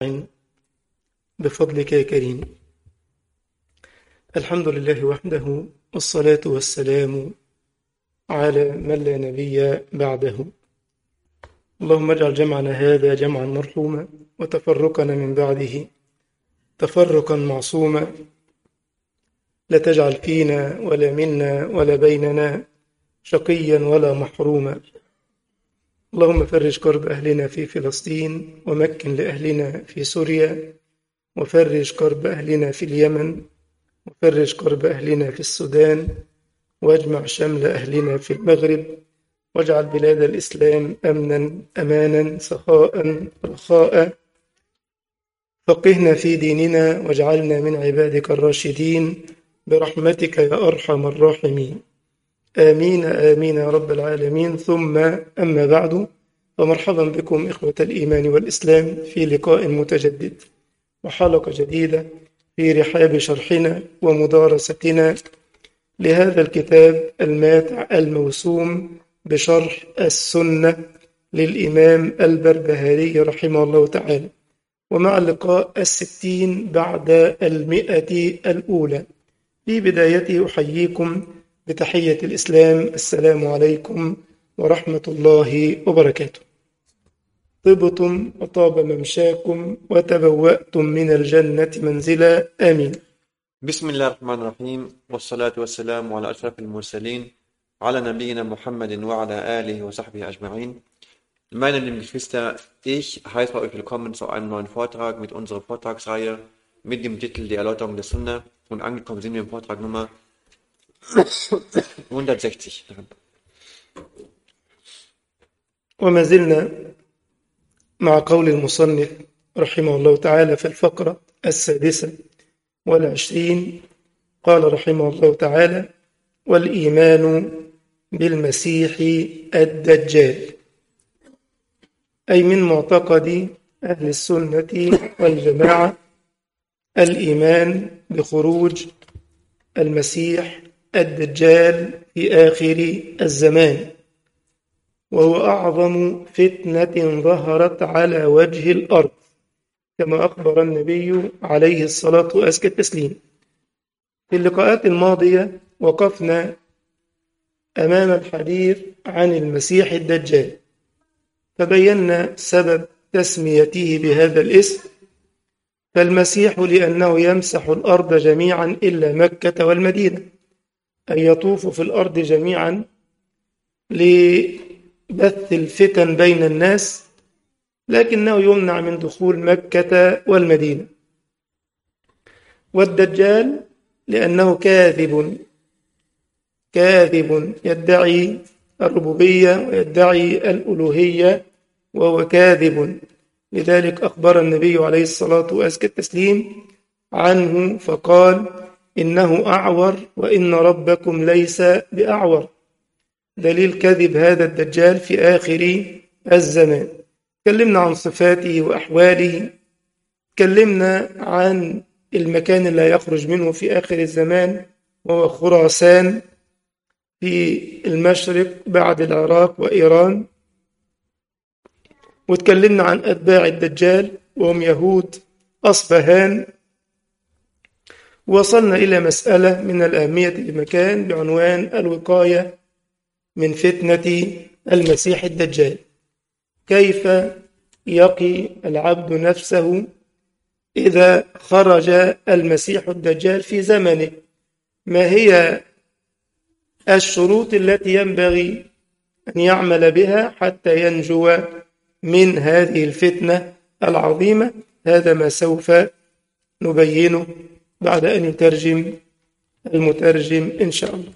بفضلك يا كريم الحمد لله وحده والصلاة والسلام على من لا نبي بعده اللهم اجعل جمعنا هذا جمعا مرحوما وتفرقنا من بعده تفرقا معصوما لا تجعل فينا ولا منا ولا بيننا شقيا ولا محروما اللهم فرج كرب أهلنا في فلسطين ومكن لأهلنا في سوريا وفرج كرب أهلنا في اليمن وفرج كرب أهلنا في السودان واجمع شمل أهلنا في المغرب واجعل بلاد الإسلام أمنا أمانا سخاء رخاء فقهنا في ديننا واجعلنا من عبادك الراشدين برحمتك يا أرحم الراحمين آمين آمين يا رب العالمين ثم أما بعد فمرحبا بكم إخوة الإيمان والإسلام في لقاء متجدد وحلقة جديدة في رحاب شرحنا ومدارستنا لهذا الكتاب الماتع الموسوم بشرح السنة للإمام البربهاري رحمه الله تعالى ومع اللقاء الستين بعد المئة الأولى في بدايته أحييكم بتحية الإسلام السلام عليكم ورحمة الله وبركاته طبتم وطاب ممشاكم وتبوأتم من الجنة منزلا آمين بسم الله الرحمن الرحيم والصلاة والسلام على أشرف المرسلين على نبينا Muhammad وعلى آله وصحبه أجمعين Meine lieben Geschwister, ich heiße euch willkommen zu einem neuen Vortrag mit unserer Vortragsreihe mit dem Titel Die Erläuterung der Sunna und angekommen sind wir im Vortrag Nummer 160. وما زلنا مع قول المصنف رحمه الله تعالى في الفقرة السادسة والعشرين قال رحمه الله تعالى والإيمان بالمسيح الدجال أي من معتقد أهل السنة والجماعة الإيمان بخروج المسيح الدجال في آخر الزمان وهو أعظم فتنة ظهرت على وجه الأرض كما أخبر النبي عليه الصلاة وأزكى التسليم في اللقاءات الماضية وقفنا أمام الحديث عن المسيح الدجال فبينا سبب تسميته بهذا الاسم فالمسيح لأنه يمسح الأرض جميعا إلا مكة والمدينة أي يطوف في الأرض جميعا لبث الفتن بين الناس لكنه يمنع من دخول مكة والمدينة والدجال لأنه كاذب كاذب يدعي الربوبية ويدعي الألوهية وهو كاذب لذلك أخبر النبي عليه الصلاة وأزكى التسليم عنه فقال إنه أعور وإن ربكم ليس بأعور دليل كذب هذا الدجال في آخر الزمان تكلمنا عن صفاته وأحواله تكلمنا عن المكان اللي يخرج منه في آخر الزمان وهو خراسان في المشرق بعد العراق وإيران وتكلمنا عن أتباع الدجال وهم يهود أصفهان وصلنا إلى مسألة من الأهمية لمكان بعنوان الوقاية من فتنة المسيح الدجال كيف يقي العبد نفسه إذا خرج المسيح الدجال في زمنه ما هي الشروط التي ينبغي أن يعمل بها حتى ينجو من هذه الفتنة العظيمة هذا ما سوف نبينه بعد أن يترجم المترجم إن شاء الله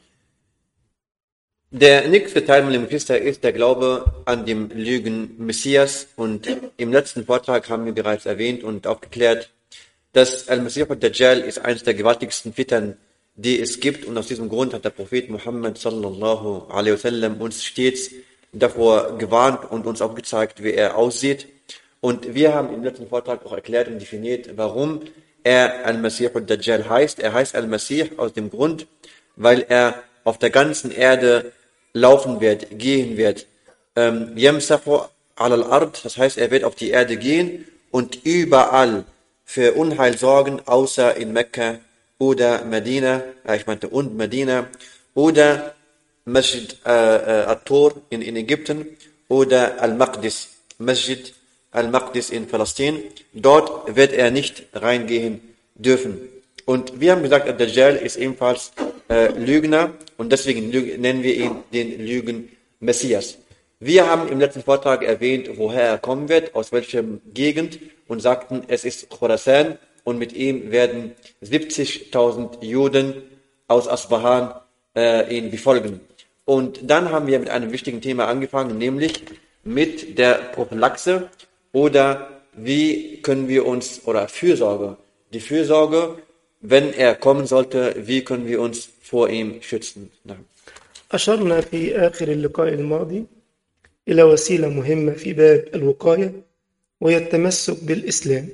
Der nächste Teil, meine Geschwister, ist der Glaube an den Lügen Messias. Und im letzten Vortrag haben wir bereits erwähnt und aufgeklärt, dass Al-Masih al-Dajjal ist eines der gewaltigsten Fitern, die es gibt. Und aus diesem Grund hat der Prophet Muhammad sallallahu alaihi wasallam uns stets davor gewarnt und uns auch gezeigt, wie er aussieht. Und wir haben im letzten Vortrag auch erklärt und definiert, warum er Al-Masih al-Dajjal heißt. Er heißt Al-Masih aus dem Grund, weil er auf der ganzen Erde laufen wird, gehen wird. Ähm, Yamsahu al-Ard, das heißt, er wird auf die Erde gehen und überall für Unheil sorgen, außer in Mekka oder Medina, äh, ich meinte und Medina, oder Masjid äh, äh, At-Tur in, in Ägypten oder Al-Maqdis, Masjid Al-Maqdis in Palästina. Dort wird er nicht reingehen dürfen. Und wir haben gesagt, Ad-Dajjal ist ebenfalls äh, Lügner und deswegen lüg- nennen wir ihn den Lügen-Messias. Wir haben im letzten Vortrag erwähnt, woher er kommen wird, aus welchem Gegend und sagten, es ist Khorasan und mit ihm werden 70.000 Juden aus Asbahan äh, ihn befolgen. Und dann haben wir mit einem wichtigen Thema angefangen, nämlich mit der Prophylaxe oder wie können wir uns, oder Fürsorge, die Fürsorge, wenn er kommen sollte, wie können wir uns vor ihm schützen. Na. أشرنا في آخر اللقاء الماضي إلى وسيلة مهمة في باب الوقاية وهي التمسك بالإسلام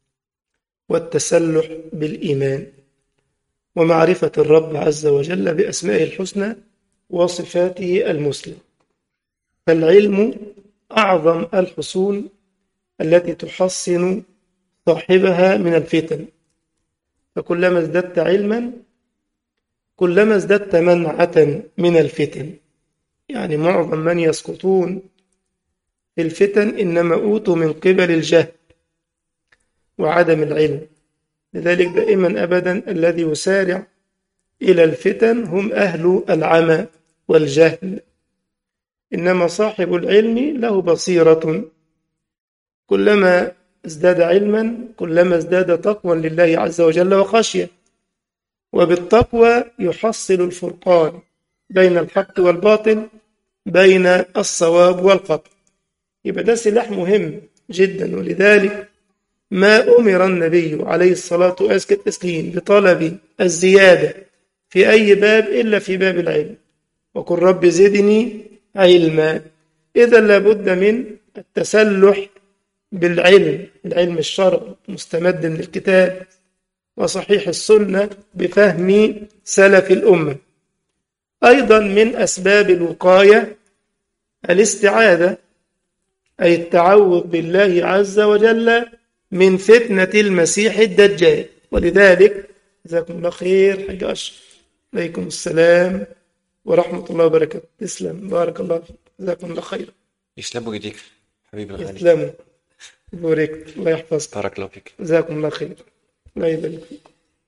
والتسلح بالإيمان ومعرفة الرب عز وجل بأسمائه الحسنى وصفاته المثلى فالعلم أعظم الحصول التي تحصن صاحبها من الفتن فكلما ازددت علما كلما ازددت منعة من الفتن يعني معظم من يسقطون في الفتن إنما أوتوا من قبل الجهل وعدم العلم لذلك دائما أبدا الذي يسارع إلى الفتن هم أهل العمى والجهل إنما صاحب العلم له بصيرة كلما ازداد علما كلما ازداد تقوى لله عز وجل وخشية وبالتقوى يحصل الفرقان بين الحق والباطل بين الصواب والخطأ يبقى ده سلاح مهم جدا ولذلك ما أمر النبي عليه الصلاة وأزكى التسليم بطلب الزيادة في أي باب إلا في باب العلم وقل رب زدني علما إذا لابد من التسلح بالعلم العلم الشرعي مستمد من الكتاب وصحيح السنة بفهم سلف الأمة أيضا من أسباب الوقاية الاستعاذة أي التعوذ بالله عز وجل من فتنة المسيح الدجال ولذلك جزاكم الله خير حاج أشرف عليكم السلام ورحمة الله وبركاته تسلم بارك الله فيك جزاكم الله خير يسلموا ايديك حبيبي الغالي يسلموا بورك الله يحفظك بارك الله فيك جزاكم الله خير الله يبارك فيك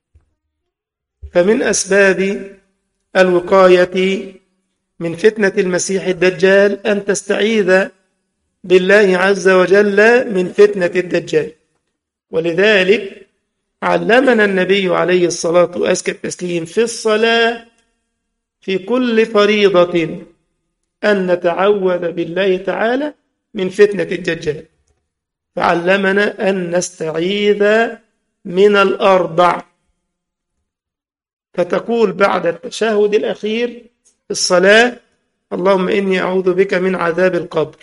فمن أسباب الوقاية من فتنة المسيح الدجال أن تستعيذ بالله عز وجل من فتنة الدجال ولذلك علمنا النبي عليه الصلاة وأزكى التسليم في الصلاة في كل فريضة أن نتعوذ بالله تعالى من فتنة الدجال فعلمنا أن نستعيذ من الأربع فتقول بعد التشهد الأخير في الصلاة اللهم إني أعوذ بك من عذاب القبر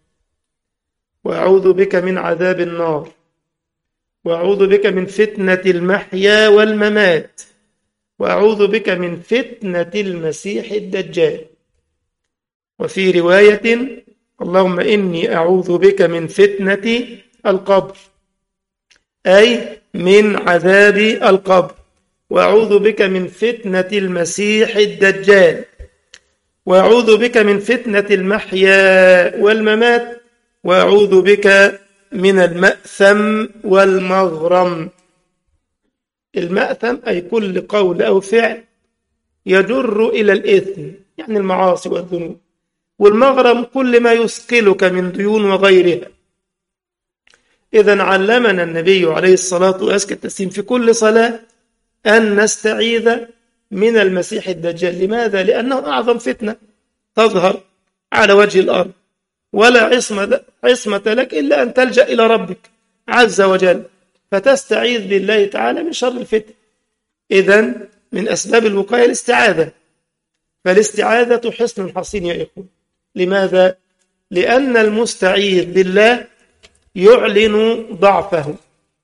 وأعوذ بك من عذاب النار وأعوذ بك من فتنة المحيا والممات وأعوذ بك من فتنة المسيح الدجال وفي رواية اللهم إني أعوذ بك من فتنة القبر أي من عذاب القبر وأعوذ بك من فتنة المسيح الدجال وأعوذ بك من فتنة المحيا والممات وأعوذ بك من المأثم والمغرم المأثم أي كل قول أو فعل يجر إلى الإثم يعني المعاصي والذنوب والمغرم كل ما يثقلك من ديون وغيرها إذا علمنا النبي عليه الصلاة وأزكى التسليم في كل صلاة أن نستعيذ من المسيح الدجال لماذا؟ لأنه أعظم فتنة تظهر على وجه الأرض ولا عصمة, عصمة لك إلا أن تلجأ إلى ربك عز وجل فتستعيذ بالله تعالى من شر الفتن إذا من أسباب الوقاية الاستعاذة فالاستعاذة حصن حصين يا إخوة لماذا؟ لأن المستعيذ بالله يعلن ضعفه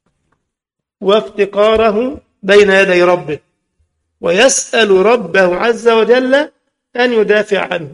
وافتقاره بين يدي ربه ويسأل ربه عز وجل أن يدافع عنه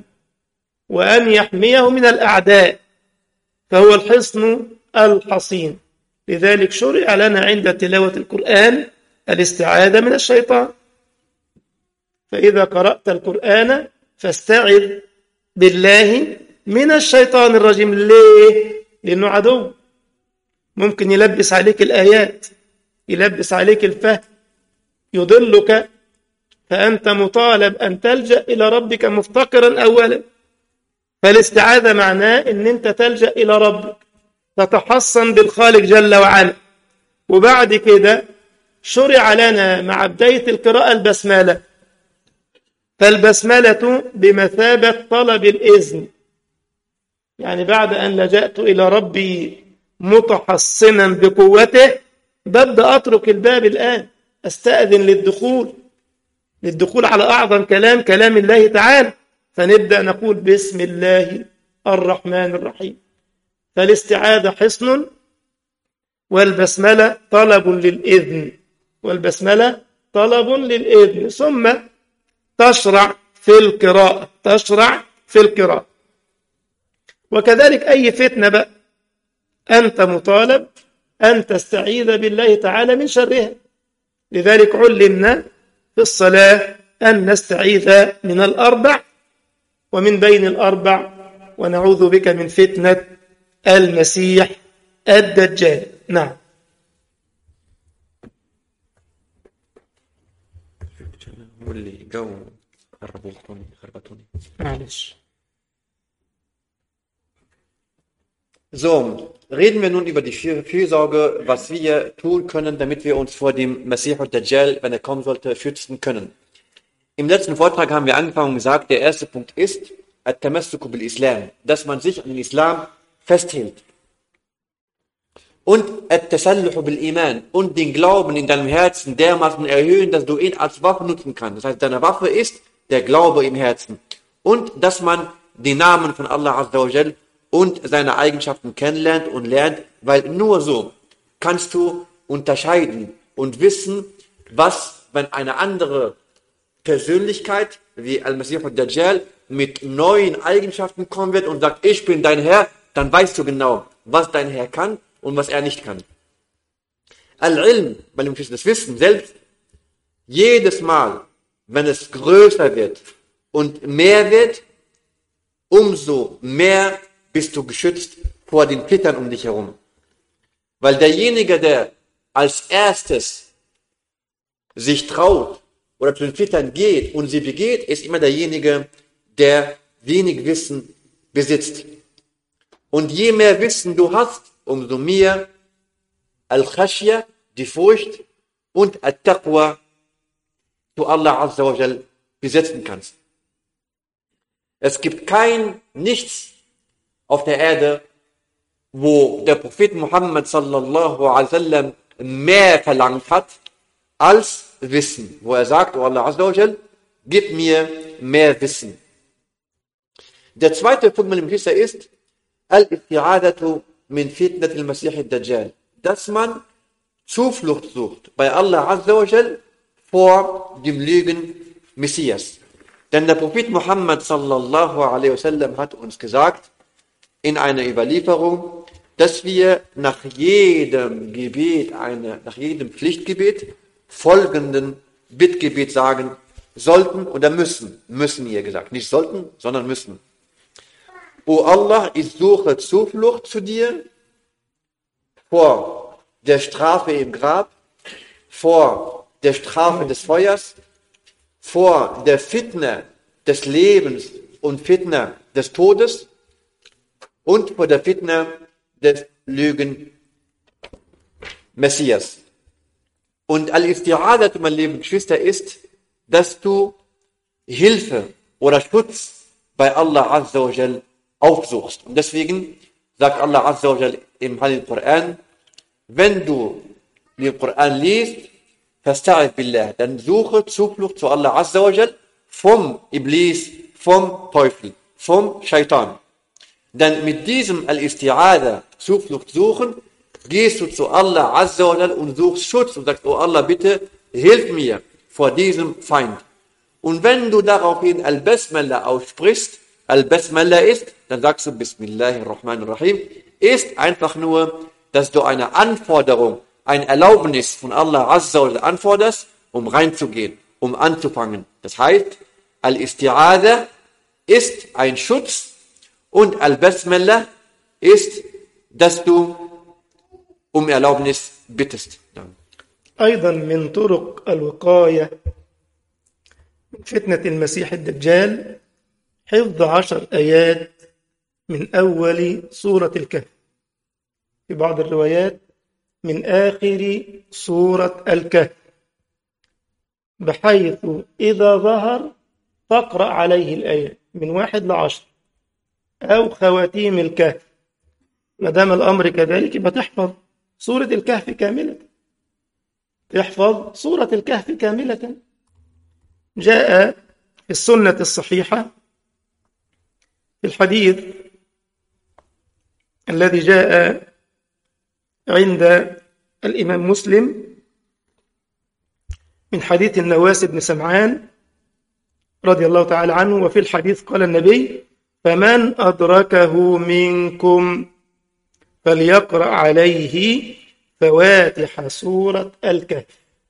وأن يحميه من الأعداء فهو الحصن الحصين لذلك شرع لنا عند تلاوة القرآن الاستعاذة من الشيطان فإذا قرأت القرآن فاستعذ بالله من الشيطان الرجيم ليه؟ لأنه عدو ممكن يلبس عليك الآيات يلبس عليك الفهم يضلك فأنت مطالب أن تلجأ إلى ربك مفتقرا أولا فالاستعاذة معناه أن أنت تلجأ إلى ربك تتحصن بالخالق جل وعلا وبعد كده شرع لنا مع بداية القراءة البسملة فالبسملة بمثابة طلب الإذن يعني بعد أن لجأت إلى ربي متحصنا بقوته ببدأ أترك الباب الآن أستأذن للدخول للدخول على أعظم كلام كلام الله تعالى فنبدأ نقول بسم الله الرحمن الرحيم فالاستعاذة حصن والبسملة طلب للإذن والبسملة طلب للإذن ثم تشرع في القراءة تشرع في القراءة وكذلك أي فتنة بقى أنت مطالب أن تستعيذ بالله تعالى من شرها لذلك علمنا في الصلاة أن نستعيذ من الأربع ومن بين الأربع ونعوذ بك من فتنة المسيح الدجال نعم هو اللي جو خربوطوني خربطوني معلش So, reden wir nun über die Für- Fürsorge, was wir tun können, damit wir uns vor dem Messias und Dajjal, wenn er kommen sollte, schützen können. Im letzten Vortrag haben wir angefangen und gesagt, der erste Punkt ist, At-Tamassuku bil-Islam, dass man sich an den Islam festhält. Und At-Tasalluhu bil-Iman und den Glauben in deinem Herzen dermaßen erhöhen, dass du ihn als Waffe nutzen kannst. Das heißt, deine Waffe ist der Glaube im Herzen. Und dass man den Namen von Allah Azza wa Jal und seine Eigenschaften kennenlernt und lernt, weil nur so kannst du unterscheiden und wissen, was, wenn eine andere Persönlichkeit wie Al-Masih al-Dajjal mit neuen Eigenschaften kommen wird und sagt, ich bin dein Herr, dann weißt du genau, was dein Herr kann und was er nicht kann. Al-Ilm, weil im das Wissen selbst, jedes Mal, wenn es größer wird und mehr wird, umso mehr bist du geschützt vor den Flittern um dich herum. Weil derjenige, der als erstes sich traut oder zu den Flittern geht und sie begeht, ist immer derjenige, der wenig Wissen besitzt. Und je mehr Wissen du hast, umso mehr Al-Khashya, die Furcht und Al-Taqwa zu Allah Azza wa Jal besitzen kannst. Es gibt kein Nichts auf der Erde, wo der Prophet Muhammad sallallahu alaihi wasallam mehr verlangt hat als Wissen, wo er sagt, oh Allah Azza wa Jal, gib mir mehr Wissen. Der zweite Punkt mit dem Kisser ist, Al-Isti'adatu min fitnat al-Masih al-Dajjal. Dass man Zuflucht sucht bei Allah Azza wa Jal vor dem Lügen Messias. Denn der Prophet Muhammad sallallahu alaihi wasallam hat uns gesagt, in einer Überlieferung, dass wir nach jedem Gebet, eine, nach jedem Pflichtgebet folgenden Bittgebet sagen sollten oder müssen. Müssen hier gesagt. Nicht sollten, sondern müssen. O Allah, ich suche Zuflucht zu dir vor der Strafe im Grab, vor der Strafe des Feuers, vor der Fitne des Lebens und Fitne des Todes und vor der Fitne des Lügen Messias. Und Al-Isti'adat, mein lieben Geschwister, ist, dass du Hilfe oder Schutz bei Allah Azza wa Jal aufsuchst. Und deswegen sagt Allah Azza wa Jal im Heiligen Koran, wenn du den Koran liest, fasta'id billah, dann suche Zuflucht zu Allah Azza wa Jal vom Iblis, vom Teufel, vom Shaitan. Denn mit diesem Al-Isti'ada, Zuflucht suchen, gehst du zu Allah Azza wa Jal und suchst Schutz und sagst, oh Allah, bitte hilf mir vor diesem Feind. Und wenn du daraufhin Al-Basmala aussprichst, Al-Basmala ist, dann sagst du Bismillahirrahmanirrahim, ist einfach nur dass du eine Anforderung, ein Erlaubnis von Allah Azza wa Jalla anforderst, um reinzugehen, um anzufangen. Das heißt, Al-Isti'adha ist ein Schutz und Al-Basmala ist, dass du um Erlaubnis bittest. Danke. أيضا من طرق الوقاية من فتنة المسيح الدجال حفظ عشر آيات من أول سورة الكهف في بعض الروايات من آخر سورة الكهف بحيث إذا ظهر تقرأ عليه الآيات من واحد لعشر أو خواتيم الكهف ما دام الأمر كذلك يبقى تحفظ سورة الكهف كاملة تحفظ سورة الكهف كاملة جاء في السنة الصحيحة في الحديث الذي جاء عند الإمام مسلم من حديث النواس بن سمعان رضي الله تعالى عنه وفي الحديث قال النبي فمن أدركه منكم فليقرأ عليه فواتح سورة الكهف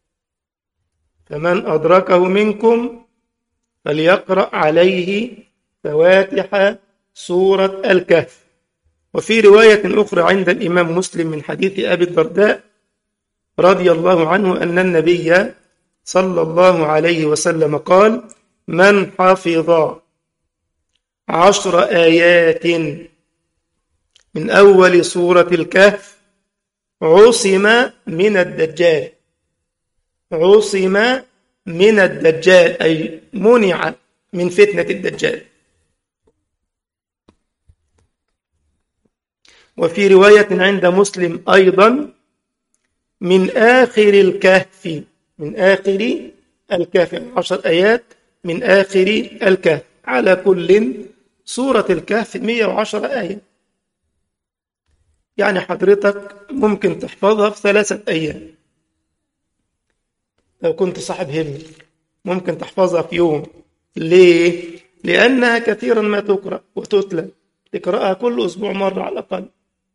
فمن أدركه منكم فليقرأ عليه فواتح سورة الكهف وفي رواية أخرى عند الإمام مسلم من حديث أبي الدرداء رضي الله عنه أن النبي صلى الله عليه وسلم قال من حفظ عشر آيات من أول سورة الكهف عصم من الدجال عصم من الدجال أي منع من فتنة الدجال وفي رواية عند مسلم أيضا من آخر الكهف من آخر الكهف عشر آيات من آخر الكهف على كل سورة الكهف 110 آية يعني حضرتك ممكن تحفظها في ثلاثة أيام لو كنت صاحب هم ممكن تحفظها في يوم ليه؟ لأنها كثيرا ما تقرأ وتتلى تقرأها كل أسبوع مرة على الأقل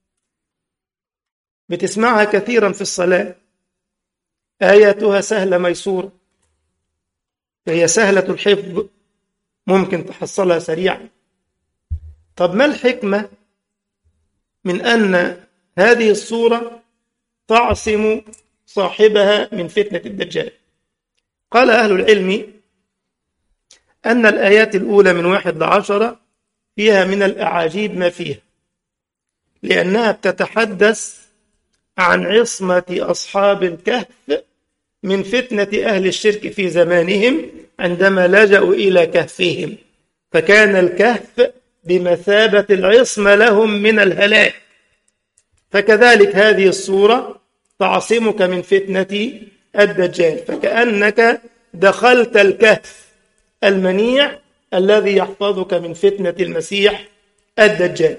بتسمعها كثيرا في الصلاة آياتها سهلة ميسورة فهي سهلة الحفظ ممكن تحصلها سريعا طب ما الحكمة من أن هذه الصورة تعصم صاحبها من فتنة الدجال قال أهل العلم أن الآيات الأولى من واحد لعشرة فيها من الأعاجيب ما فيها لأنها بتتحدث عن عصمة أصحاب الكهف من فتنة أهل الشرك في زمانهم عندما لجأوا إلى كهفهم فكان الكهف بمثابة العصمة لهم من الهلاك فكذلك هذه الصورة تعصمك من فتنة الدجال فكأنك دخلت الكهف المنيع الذي يحفظك من فتنة المسيح الدجال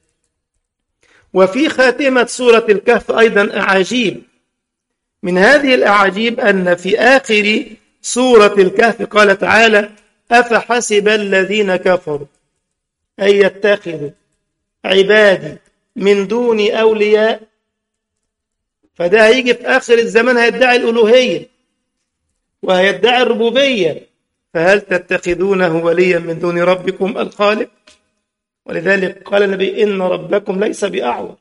وفي خاتمة سورة الكهف أيضا أعاجيب من هذه الأعاجيب أن في آخر سورة الكهف قال تعالى أفحسب الذين كفروا أن يتخذوا عبادي من دوني أولياء فده هيجي في آخر الزمان هيدعي الألوهية وهيدعي الربوبية فهل تتخذونه وليا من دون ربكم الخالق ولذلك قال النبي إن ربكم ليس بأعور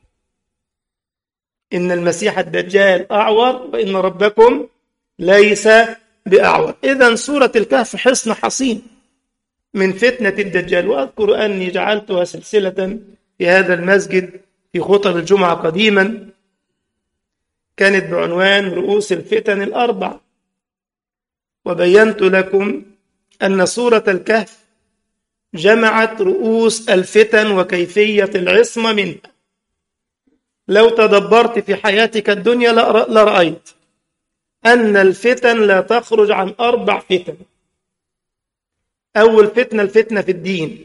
إن المسيح الدجال أعور وإن ربكم ليس بأعور إذا سورة الكهف حصن حصين من فتنة الدجال وأذكر أني جعلتها سلسلة في هذا المسجد في خطب الجمعة قديما كانت بعنوان رؤوس الفتن الأربع وبينت لكم أن سورة الكهف جمعت رؤوس الفتن وكيفية العصمة منها لو تدبرت في حياتك الدنيا لرأيت أن الفتن لا تخرج عن أربع فتن أول فتنة الفتنة في الدين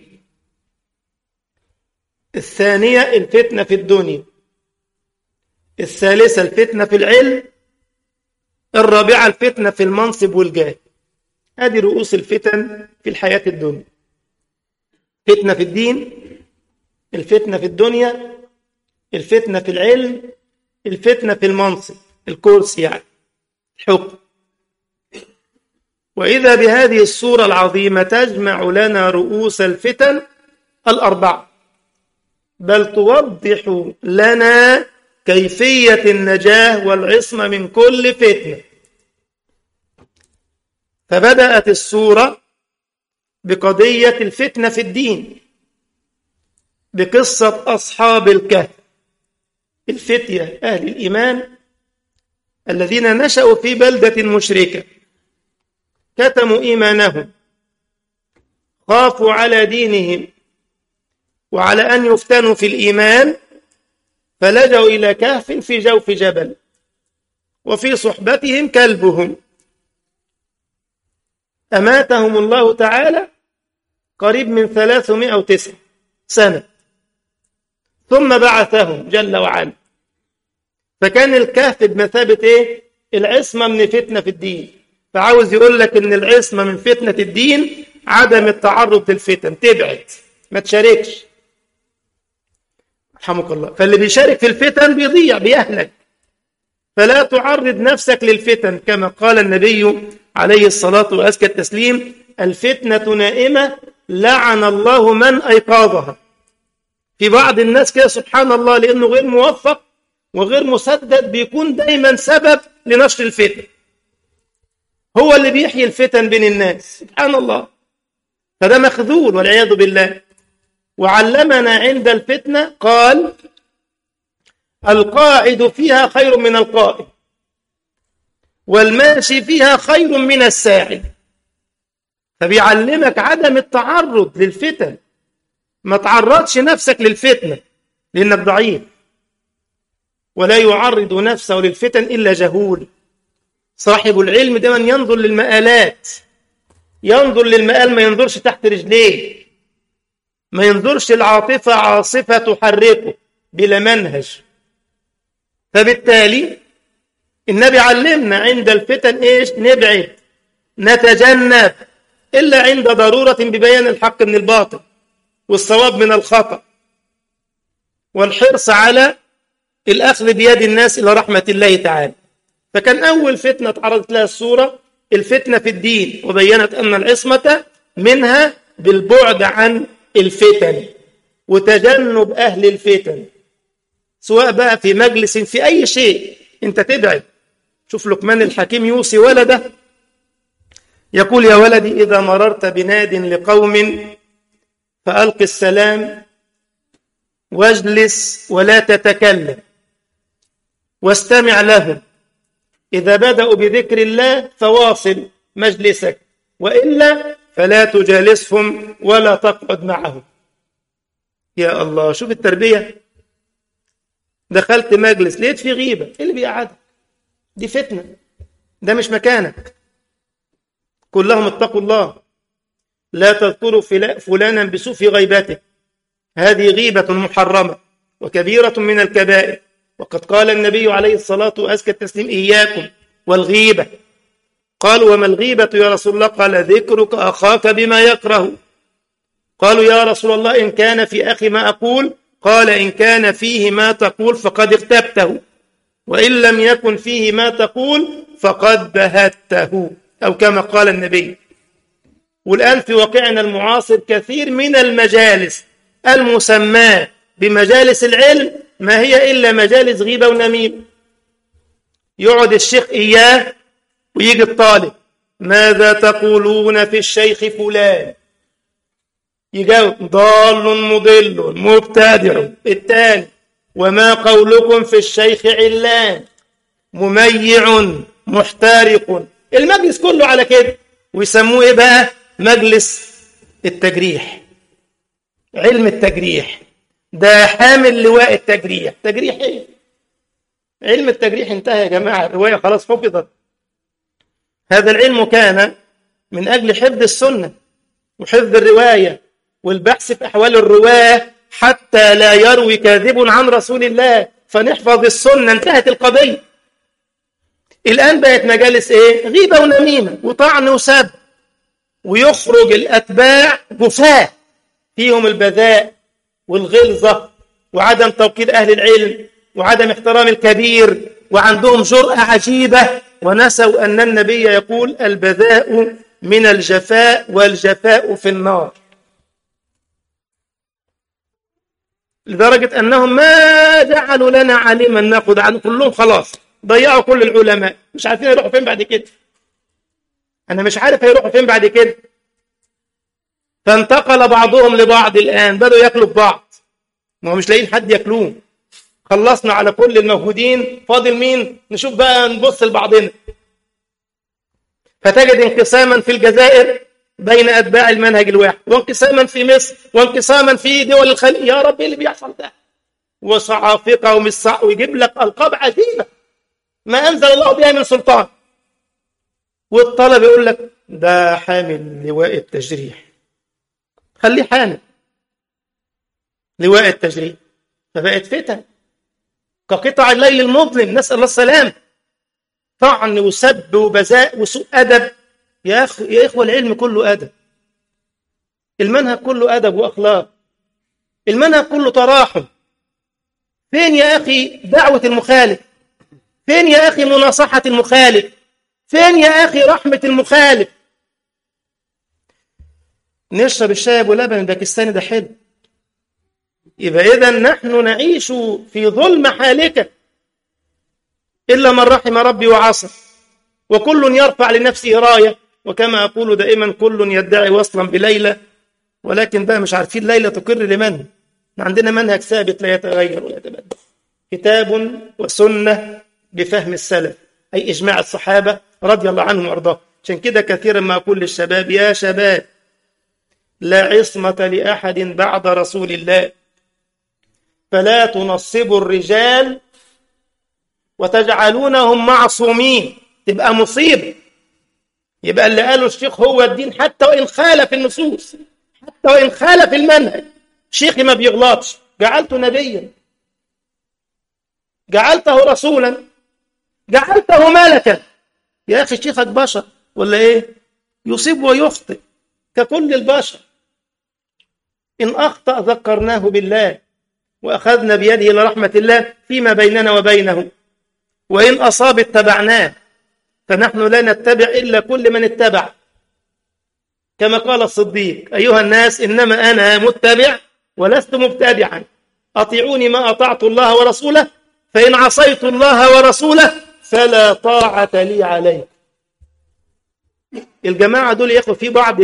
الثانية الفتنة في الدنيا الثالثة الفتنة في العلم الرابعة الفتنة في المنصب والجاه هذه رؤوس الفتن في الحياة الدنيا فتنة في الدين الفتنة في الدنيا الفتنة في العلم الفتنة في المنصب الكرسي يعني الحكم وإذا بهذه الصورة العظيمة تجمع لنا رؤوس الفتن الأربعة بل توضح لنا كيفية النجاة والعصمة من كل فتنة فبدأت السورة بقضية الفتنة في الدين بقصة أصحاب الكهف الفتية أهل الإيمان الذين نشأوا في بلدة مشركة كتموا إيمانهم خافوا على دينهم وعلى أن يفتنوا في الإيمان فلجوا إلى كهف في جوف جبل وفي صحبتهم كلبهم أماتهم الله تعالى قريب من 309 سنة ثم بعثهم جل وعلا فكان الكهف بمثابة إيه؟ العصمة من فتنة في الدين فعاوز يقول لك إن العصمة من فتنة الدين عدم التعرض للفتن تبعد ما تشاركش رحمك الله فاللي بيشارك في الفتن بيضيع بيهلك فلا تعرض نفسك للفتن كما قال النبي عليه الصلاة وأزكى التسليم الفتنة نائمة لعن الله من أيقاظها في بعض الناس كده سبحان الله لأنه غير موفق وغير مسدد بيكون دايما سبب لنشر الفتن هو اللي بيحيي الفتن بين الناس سبحان الله فده مخذول والعياذ بالله وعلمنا عند الفتنة قال القاعد فيها خير من القائم والماشي فيها خير من الساعي فبيعلمك عدم التعرض للفتن ما تعرضش نفسك للفتنة لأنك ضعيف ولا يعرض نفسه للفتن إلا جهول صاحب العلم دائما ينظر للمآلات ينظر للمآل ما ينظرش تحت رجليه ما ينظرش العاطفة عاصفة تحركه بلا منهج فبالتالي النبي علمنا عند الفتن ايش نبعد نتجنب إلا عند ضرورة ببيان الحق من الباطل والصواب من الخطأ والحرص على الأخذ بيد الناس إلى رحمة الله تعالى فكان أول فتنة تعرضت لها السورة الفتنة في الدين وبينت أن العصمة منها بالبعد عن الفتن وتجنب أهل الفتن سواء بقى في مجلس في أي شيء أنت تبعد شوف لقمان الحكيم يوصي ولده يقول يا ولدي إذا مررت بناد لقوم فألق السلام واجلس ولا تتكلم واستمع لهم إذا بدأوا بذكر الله فواصل مجلسك وإلا فلا تجالسهم ولا تقعد معهم يا الله شوف التربية دخلت مجلس لقيت في غيبة إيه اللي بيقعدك دي فتنة ده مش مكانك كلهم اتقوا الله لا تذكروا فلانا بسوء في غيبته هذه غيبة محرمة وكبيرة من الكبائر وقد قال النبي عليه الصلاة وأزكى التسليم إياكم والغيبة قالوا وما الغيبة يا رسول الله قال ذكرك أخاك بما يكره قالوا يا رسول الله إن كان في أخي ما أقول قال إن كان فيه ما تقول فقد اغتبته وإن لم يكن فيه ما تقول فقد بهته أو كما قال النبي والآن في واقعنا المعاصر كثير من المجالس المسماة بمجالس العلم ما هي إلا مجالس غيبة ونميم يقعد الشيخ إياه ويجي الطالب ماذا تقولون في الشيخ فلان يجاوب ضال مضل مبتدع الثاني وما قولكم في الشيخ علان مميع محترق المجلس كله على كده ويسموه ايه بقى مجلس التجريح علم التجريح ده حامل لواء التجريح تجريح ايه علم التجريح انتهى يا جماعه الروايه خلاص حفظت هذا العلم كان من اجل حفظ السنه وحفظ الروايه والبحث في احوال الرواه حتى لا يروي كاذب عن رسول الله فنحفظ السنه انتهت القضيه الآن بقت مجالس إيه؟ غيبة ونميمة وطعن وسب ويخرج الأتباع جفاة فيهم البذاء والغلظة وعدم توقير أهل العلم وعدم احترام الكبير وعندهم جرأة عجيبة ونسوا أن النبي يقول البذاء من الجفاء والجفاء في النار لدرجة أنهم ما جعلوا لنا عالما ناخذ عنه كلهم خلاص ضيعوا كل العلماء مش عارفين يروحوا فين بعد كده أنا مش عارف هيروحوا فين بعد كده فانتقل بعضهم لبعض الآن بدأوا ياكلوا في بعض ما هو مش لاقيين حد ياكلوه خلصنا على كل الموجودين فاضل مين نشوف بقى نبص لبعضنا فتجد انقساما في الجزائر بين اتباع المنهج الواحد وانقساما في مصر وانقساما في دول الخليج يا رب ايه اللي بيحصل ده وصعافقه ومصع ويجيب لك القاب عجيبه ما انزل الله بها من سلطان والطلب يقول لك ده حامل لواء التجريح خليه حامل لواء التجريح فبقت فتن كقطع الليل المظلم نسأل الله السلام طعن وسب وبذاء وسوء أدب يا أخ يا إخوة العلم كله أدب المنهج كله أدب وأخلاق المنهج كله تراحم فين يا أخي دعوة المخالف فين يا أخي مناصحة المخالف فين يا أخي رحمة المخالف نشرب الشاي أبو لبن الباكستاني ده حلو يبقى إذا نحن نعيش في ظلم حالكة إلا من رحم ربي وعصى وكل يرفع لنفسه راية وكما أقول دائما كل يدعي وصلا بليلى ولكن بقى مش عارفين ليلى تقر لمن عندنا منهج ثابت لا يتغير ولا يتبدل كتاب وسنة بفهم السلف أي إجماع الصحابة رضي الله عنهم وأرضاهم عشان كده كثيرا ما أقول للشباب يا شباب لا عصمة لأحد بعد رسول الله فلا تنصبوا الرجال وتجعلونهم معصومين تبقى مصيبة يبقى اللي قاله الشيخ هو الدين حتى وإن خالف النصوص حتى وإن خالف المنهج شيخي ما بيغلطش جعلته نبيا جعلته رسولا جعلته ملكا يا أخي شيخك بشر ولا إيه يصيب ويخطئ ككل البشر إن أخطأ ذكرناه بالله وأخذنا بيده إلى رحمة الله فيما بيننا وبينه وإن أصاب اتبعناه فنحن لا نتبع إلا كل من اتبع كما قال الصديق أيها الناس إنما أنا متبع ولست مبتدعا أطيعوني ما أطعت الله ورسوله فإن عصيت الله ورسوله فلا طاعة لي عليه الجماعة دول يا في بعض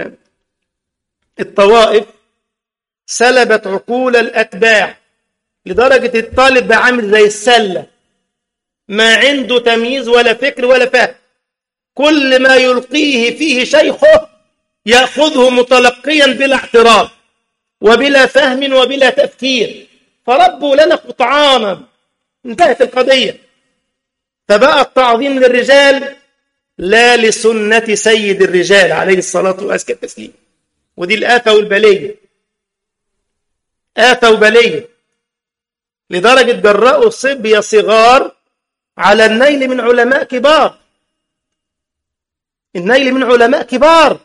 الطوائف سلبت عقول الأتباع لدرجة الطالب بقى عامل زي السلة ما عنده تمييز ولا فكر ولا فهم كل ما يلقيه فيه شيخه يأخذه متلقيا بلا اعتراض وبلا فهم وبلا تفكير فربوا لنا قطعانا انتهت القضية فبقى التعظيم للرجال لا لسنة سيد الرجال عليه الصلاة وأزكى التسليم ودي الآفة والبلية آفة وبلية لدرجة جرأوا الصبية صغار على النيل من علماء كبار النيل من علماء كبار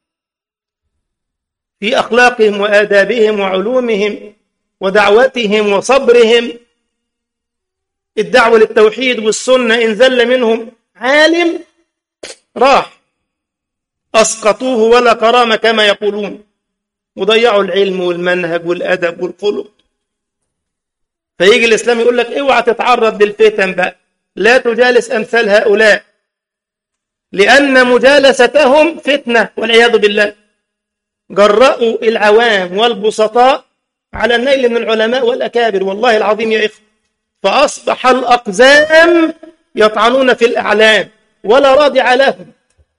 في أخلاقهم وآدابهم وعلومهم ودعوتهم وصبرهم الدعوة للتوحيد والسنة إن زل منهم عالم راح أسقطوه ولا كرامة كما يقولون وضيعوا العلم والمنهج والأدب والخلق فيجي الإسلام يقول لك اوعى تتعرض للفتن بقى لا تجالس أمثال هؤلاء لأن مجالستهم فتنة والعياذ بالله جرأوا العوام والبسطاء على النيل من العلماء والأكابر والله العظيم يا إخوة فأصبح الأقزام يطعنون في الأعلام ولا رادع لهم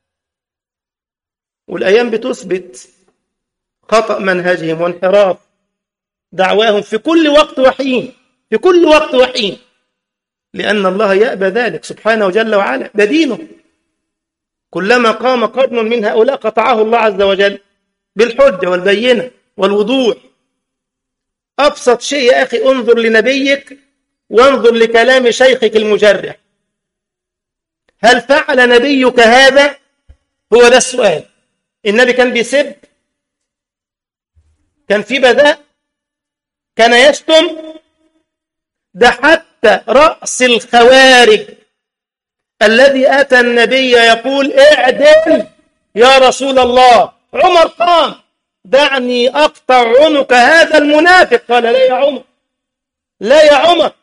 والأيام بتثبت خطأ منهجهم وانحراف دعواهم في كل وقت وحين في كل وقت وحين لأن الله يأبى ذلك سبحانه جل وعلا ده دينه كلما قام قرن من هؤلاء قطعه الله عز وجل بالحجة والبينة والوضوح أبسط شيء يا أخي انظر لنبيك وانظر لكلام شيخك المجرح هل فعل نبيك هذا هو ده السؤال النبي كان بيسب كان في بذاء كان يشتم ده حتى رأس الخوارج الذي أتى النبي يقول اعدل يا رسول الله عمر قام دعني أقطع عنق هذا المنافق قال لا يا عمر لا يا عمر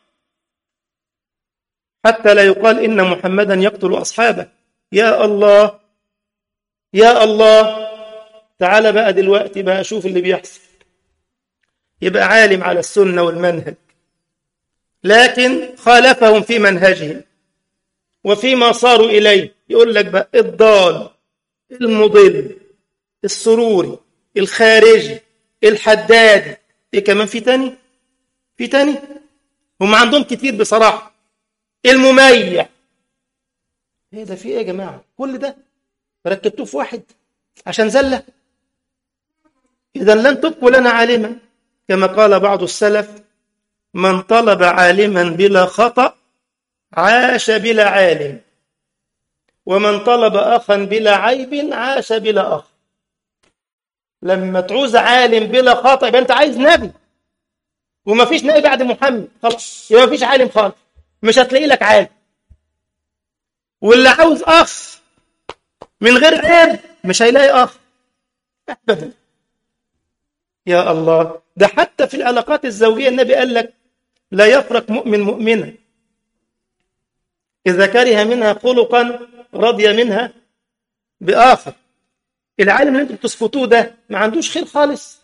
حتى لا يقال إن محمدا يقتل أصحابه يا الله يا الله تعال بقى دلوقتي بقى شوف اللي بيحصل يبقى عالم على السنة والمنهج لكن خالفهم في منهجهم وفيما صاروا إليه يقول لك بقى الضال المضل السروري الخارجي الحدادي ايه كمان في تاني في تاني هم عندهم كتير بصراحة المميع ايه ده في ايه يا جماعة كل ده ركبتوه في واحد عشان زلة إذا لن تبقوا لنا عالما كما قال بعض السلف من طلب عالما بلا خطأ عاش بلا عالم ومن طلب أخا بلا عيب عاش بلا أخ لما تعوز عالم بلا خطأ يبقى أنت عايز نبي وما فيش نبي بعد محمد خلاص يبقى ما فيش عالم خالص مش هتلاقي لك عالم واللي عاوز أخ من غير عيب مش هيلاقي أخ أبدا يا الله ده حتى في العلاقات الزوجية النبي قال لك لا يفرق مؤمن مؤمنا إذا كره منها خلقا رضي منها بآخر العالم اللي انتم بتسقطوه ده ما عندوش خير خالص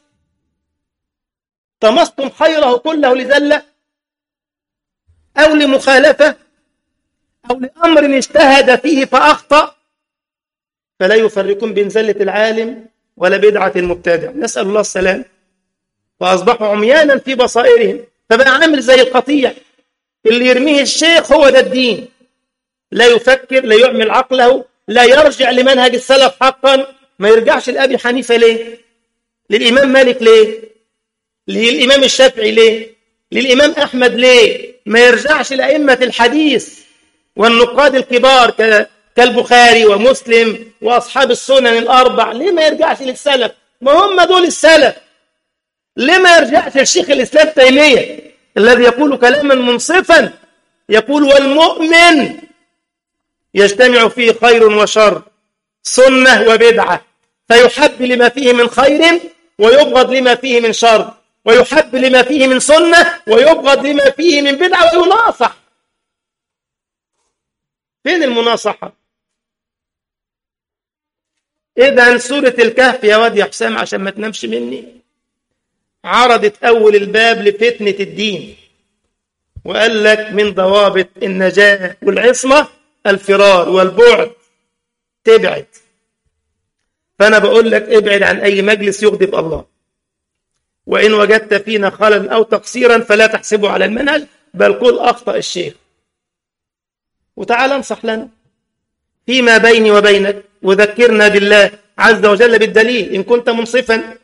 طمستم خيره كله لذلة أو لمخالفة أو لأمر اجتهد فيه فأخطأ فلا يفرقون بين زلة العالم ولا بدعة المبتدع نسأل الله السلام فأصبحوا عميانا في بصائرهم فبقى عامل زي القطيع اللي يرميه الشيخ هو ده الدين لا يفكر لا يعمل عقله لا يرجع لمنهج السلف حقا ما يرجعش لأبي حنيفة ليه للإمام مالك ليه للإمام الشافعي ليه للإمام أحمد ليه ما يرجعش لأئمة الحديث والنقاد الكبار كالبخاري ومسلم وأصحاب السنن الأربع ليه ما يرجعش للسلف ما هم دول السلف ليه ما يرجعش للشيخ الإسلام تيمية الذي يقول كلاما منصفا يقول والمؤمن يجتمع فيه خير وشر سنة وبدعة فيحب لما فيه من خير ويبغض لما فيه من شر ويحب لما فيه من سنة ويبغض لما فيه من بدعة ويناصح فين المناصحة إذا سورة الكهف يا واد يا حسام عشان ما تنامش مني عرضت أول الباب لفتنة الدين وقال لك من ضوابط النجاة والعصمة الفرار والبعد تبعد فأنا بقول لك ابعد عن أي مجلس يغضب الله وإن وجدت فينا خلل أو تقصيرا فلا تحسبه على المنهج بل قل أخطأ الشيخ وتعال انصح لنا فيما بيني وبينك وذكرنا بالله عز وجل بالدليل إن كنت منصفا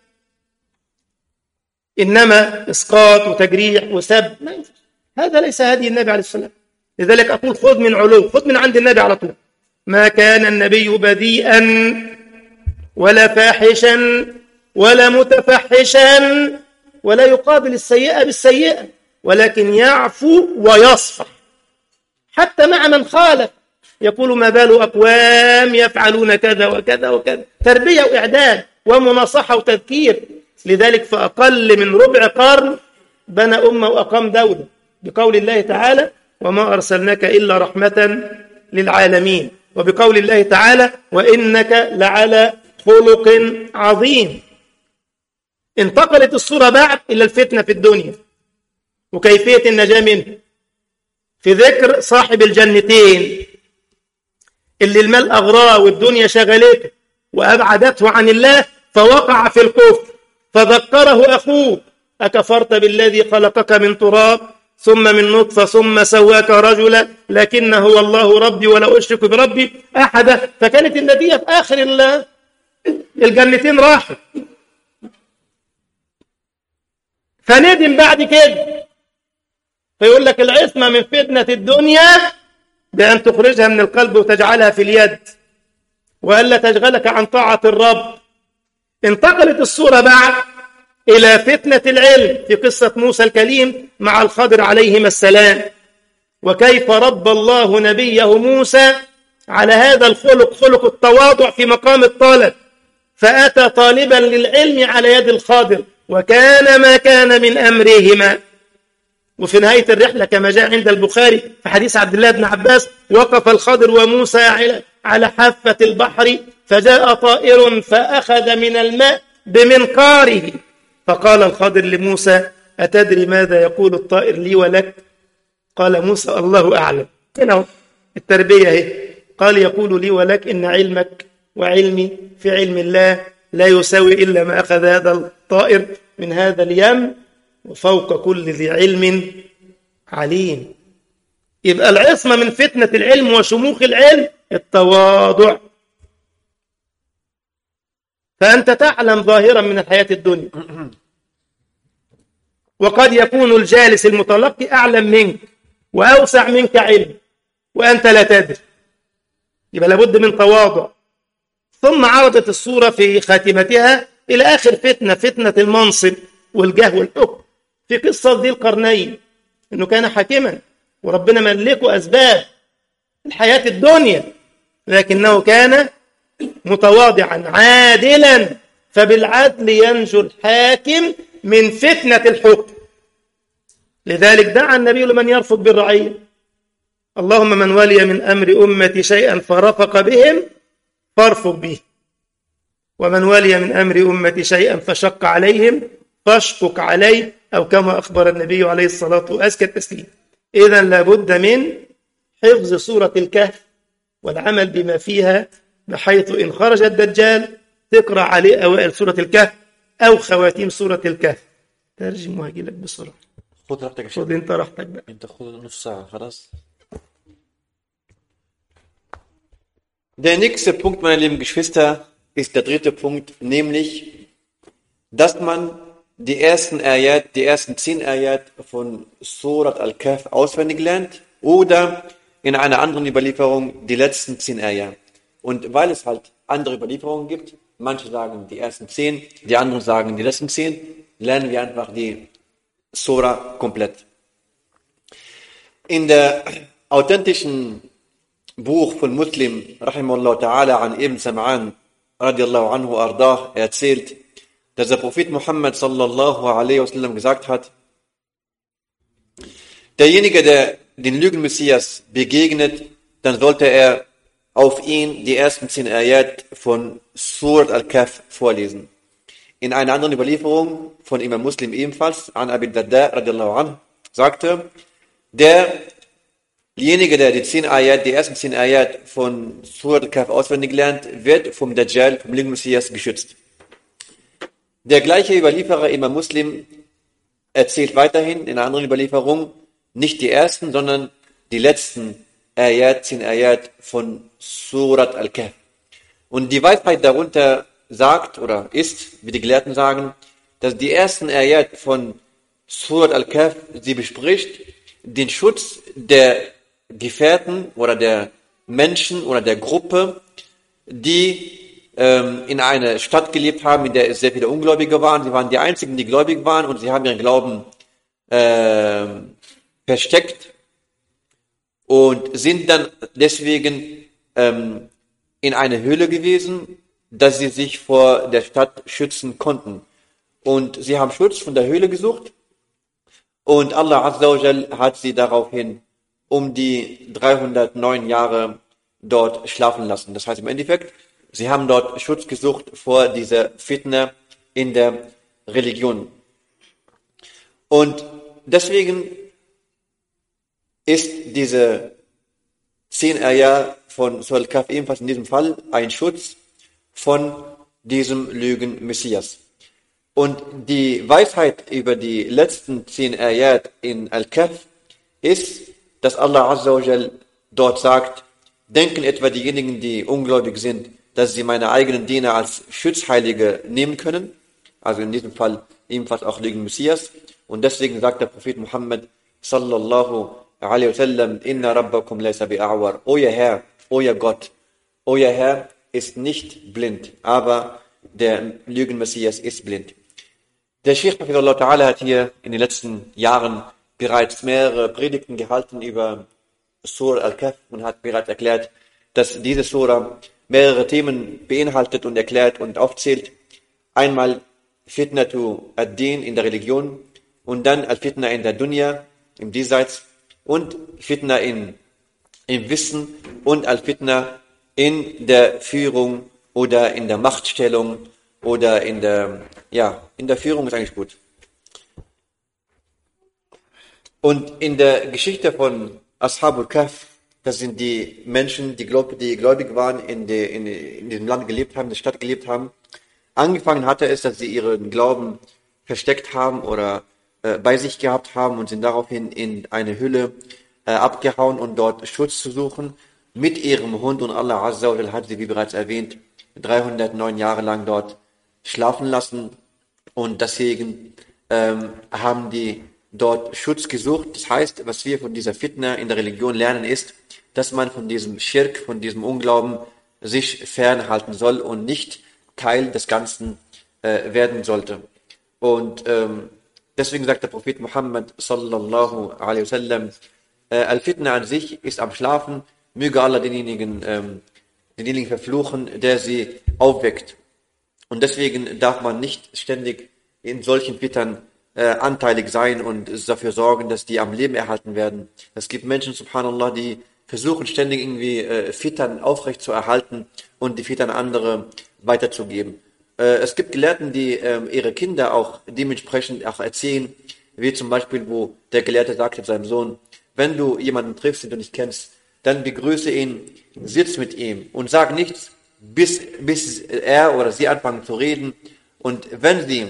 إنما إسقاط وتجريح وسب ما ينفع هذا ليس هدي النبي عليه السلام لذلك أقول خذ من علو خذ من عند النبي على طول ما كان النبي بذيئا ولا فاحشا ولا متفحشا ولا يقابل السيئة بالسيئة ولكن يعفو ويصفح حتى مع من خالف يقول ما بال أقوام يفعلون كذا وكذا وكذا تربية وإعداد ومناصحة وتذكير لذلك في أقل من ربع قرن بنى أمة وأقام دولة بقول الله تعالى وما أرسلناك إلا رحمة للعالمين وبقول الله تعالى وإنك لعلى خلق عظيم انتقلت الصورة بعد إلى الفتنة في الدنيا وكيفية النجاة منه في ذكر صاحب الجنتين اللي المال أغراه والدنيا شغلته وأبعدته عن الله فوقع في الكفر فذكره أخوه أكفرت بالذي خلقك من تراب ثم من نطفة ثم سواك رجلا لكن هو الله ربي ولا أشرك بربي أحدا فكانت النتيجة في آخر الجنتين راحوا فندم بعد كده فيقول لك العصمة من فتنة الدنيا بأن تخرجها من القلب وتجعلها في اليد وألا تشغلك عن طاعة الرب انتقلت الصورة بعد إلى فتنة العلم في قصة موسى الكليم مع الخضر عليهما السلام وكيف رب الله نبيه موسى على هذا الخلق خلق التواضع في مقام الطالب فأتى طالبا للعلم على يد الخاضر وكان ما كان من أمرهما وفي نهاية الرحلة كما جاء عند البخاري في حديث عبد الله بن عباس وقف الخضر وموسى على حافة البحر فجاء طائر فأخذ من الماء بمنقاره فقال الخضر لموسى أتدري ماذا يقول الطائر لي ولك قال موسى الله أعلم هنا التربية هي قال يقول لي ولك إن علمك وعلمي في علم الله لا يساوي إلا ما أخذ هذا الطائر من هذا اليم وفوق كل ذي علم عليم يبقى العصمة من فتنة العلم وشموخ العلم التواضع فأنت تعلم ظاهرا من الحياة الدنيا وقد يكون الجالس المتلقي أعلم منك وأوسع منك علم وأنت لا تدري يبقى لابد من تواضع ثم عرضت الصورة في خاتمتها إلى آخر فتنة فتنة المنصب والجاه والحكم في قصة ذي القرنين أنه كان حاكما وربنا ملكه أسباب الحياة الدنيا لكنه كان متواضعا عادلا فبالعدل ينجو الحاكم من فتنة الحكم لذلك دعا النبي لمن يرفق بالرعية اللهم من ولي من أمر أمتي شيئا فرفق بهم فارفق به ومن ولي من أمر أمتي شيئا فشق عليهم فاشقق عليه أو كما أخبر النبي عليه الصلاة وأزكى التسليم إذا لابد من حفظ سورة الكهف والعمل بما فيها بحيث إن خرج الدجال تقرأ عليه أوائل سورة الكهف أو خواتيم سورة الكهف ترجم وهجي لك بسرعة خد راحتك يا شيخ خذ انت راحتك بقى انت خد نص ساعة خلاص Der nächste Punkt, meine lieben Geschwister, ist der dritte Punkt, nämlich, dass man die ersten Ayat, die ersten zehn Ayat von Surat Al-Kahf auswendig lernt oder in einer anderen Überlieferung die letzten zehn Ayat. Und weil es halt andere Überlieferungen gibt, manche sagen die ersten zehn, die anderen sagen die letzten zehn, lernen wir einfach die Surah komplett. In der authentischen Buch von Muslim, rahimahullah ta'ala, an Ibn Sam'an, radiallahu anhu ardah, erzählt, dass der Prophet Muhammad sallallahu alaihi wasallam gesagt hat, derjenige, der den Lügenmessias begegnet, dann sollte er auf ihn die ersten zehn Ayat von Surat al-Kahf vorlesen. In einer anderen Überlieferung von Imam Muslim ebenfalls, an Abi Darda radiallahu anhu, sagte, derjenige, der die zehn Ayat, die ersten zehn Ayat von Surat al-Kahf auswendig lernt, wird vom Dajjal, vom Lügenmessias geschützt. Der gleiche Überlieferer Imam Muslim erzählt weiterhin in einer anderen Überlieferung nicht die ersten, sondern die letzten Ayat, zehn Ayat von Surat al-Kahf. Und die Weisheit darunter sagt oder ist, wie die Gelehrten sagen, dass die ersten Ayat von Surat al-Kahf, sie bespricht den Schutz der Gefährten oder der Menschen oder der Gruppe, die ähm, in einer Stadt gelebt haben, in der es sehr viele Ungläubige waren. Sie waren die einzigen, die gläubig waren und sie haben ihren Glauben äh, versteckt und sind dann deswegen ähm, in eine Höhle gewesen, dass sie sich vor der Stadt schützen konnten. Und sie haben Schutz von der Höhle gesucht und Allah Azza wa Jal hat sie daraufhin um die 309 Jahre dort schlafen lassen. Das heißt im Endeffekt, sie haben dort Schutz gesucht vor dieser Fitne in der Religion. Und deswegen ist diese 10 Ayah von Surah Al-Kahf ebenfalls in diesem Fall ein Schutz von diesem Lügen-Messias. Und die Weisheit über die letzten 10 Ayat in Al-Kahf ist, dass Allah Azza wa Jal dort sagt, denken etwa diejenigen, die ungläubig sind, dass sie meine eigenen Diener als Schutzheilige nehmen können, also in diesem Fall ebenfalls auch Lügen Messias. Und deswegen sagt der Prophet Muhammad sallallahu alaihi wasallam, inna rabbakum laysa bi'awar. Euer Herr, euer Gott, euer Herr ist nicht blind, aber der Lügenmessias ist blind. Der Sheikh Hafidullah Ta'ala hat hier in den letzten Jahren bereits mehrere Predigten gehalten über Surah Al-Kahf und hat bereits erklärt, dass diese Surah mehrere Themen beinhaltet und erklärt und aufzählt. Einmal Fitnatu ad-Din in der Religion und dann Al-Fitna in der Dunya, im Diesseits und Fitna in, im Wissen und Al-Fitna in der Führung oder in der Machtstellung oder in der, ja, in der Führung ist eigentlich gut. Und in der Geschichte von Ashabul Kahf, das sind die Menschen, die, glaub, die gläubig waren, in, die, in, in diesem Land gelebt haben, in der Stadt gelebt haben. Angefangen hatte es, dass sie ihren Glauben versteckt haben oder äh, bei sich gehabt haben und sind daraufhin in eine Hülle äh, abgehauen und dort Schutz zu suchen mit ihrem Hund und Allah Azza wa hat sie, wie bereits erwähnt, 309 Jahre lang dort schlafen lassen und deswegen ähm, haben die dort Schutz gesucht. Das heißt, was wir von dieser Fitna in der Religion lernen, ist, dass man von diesem Schirk, von diesem Unglauben sich fernhalten soll und nicht Teil des Ganzen äh, werden sollte. Und ähm, deswegen sagt der Prophet Muhammad sallallahu alaihi wasallam, äh, Al-Fitna an sich ist am Schlafen, möge Allah denjenigen, ähm, denjenigen verfluchen, der sie aufweckt. Und deswegen darf man nicht ständig in solchen Fittern äh, anteilig sein und dafür sorgen, dass die am Leben erhalten werden. Es gibt Menschen, subhanallah, die versuchen ständig irgendwie äh, Fittern aufrecht zu erhalten und die Fittern andere weiterzugeben. Äh, es gibt Gelehrten, die äh, ihre Kinder auch dementsprechend auch erziehen, wie zum Beispiel, wo der Gelehrte sagte seinem Sohn, wenn du jemanden triffst, den du nicht kennst, dann begrüße ihn, sitz mit ihm und sag nichts, bis, bis er oder sie anfangen zu reden. Und wenn sie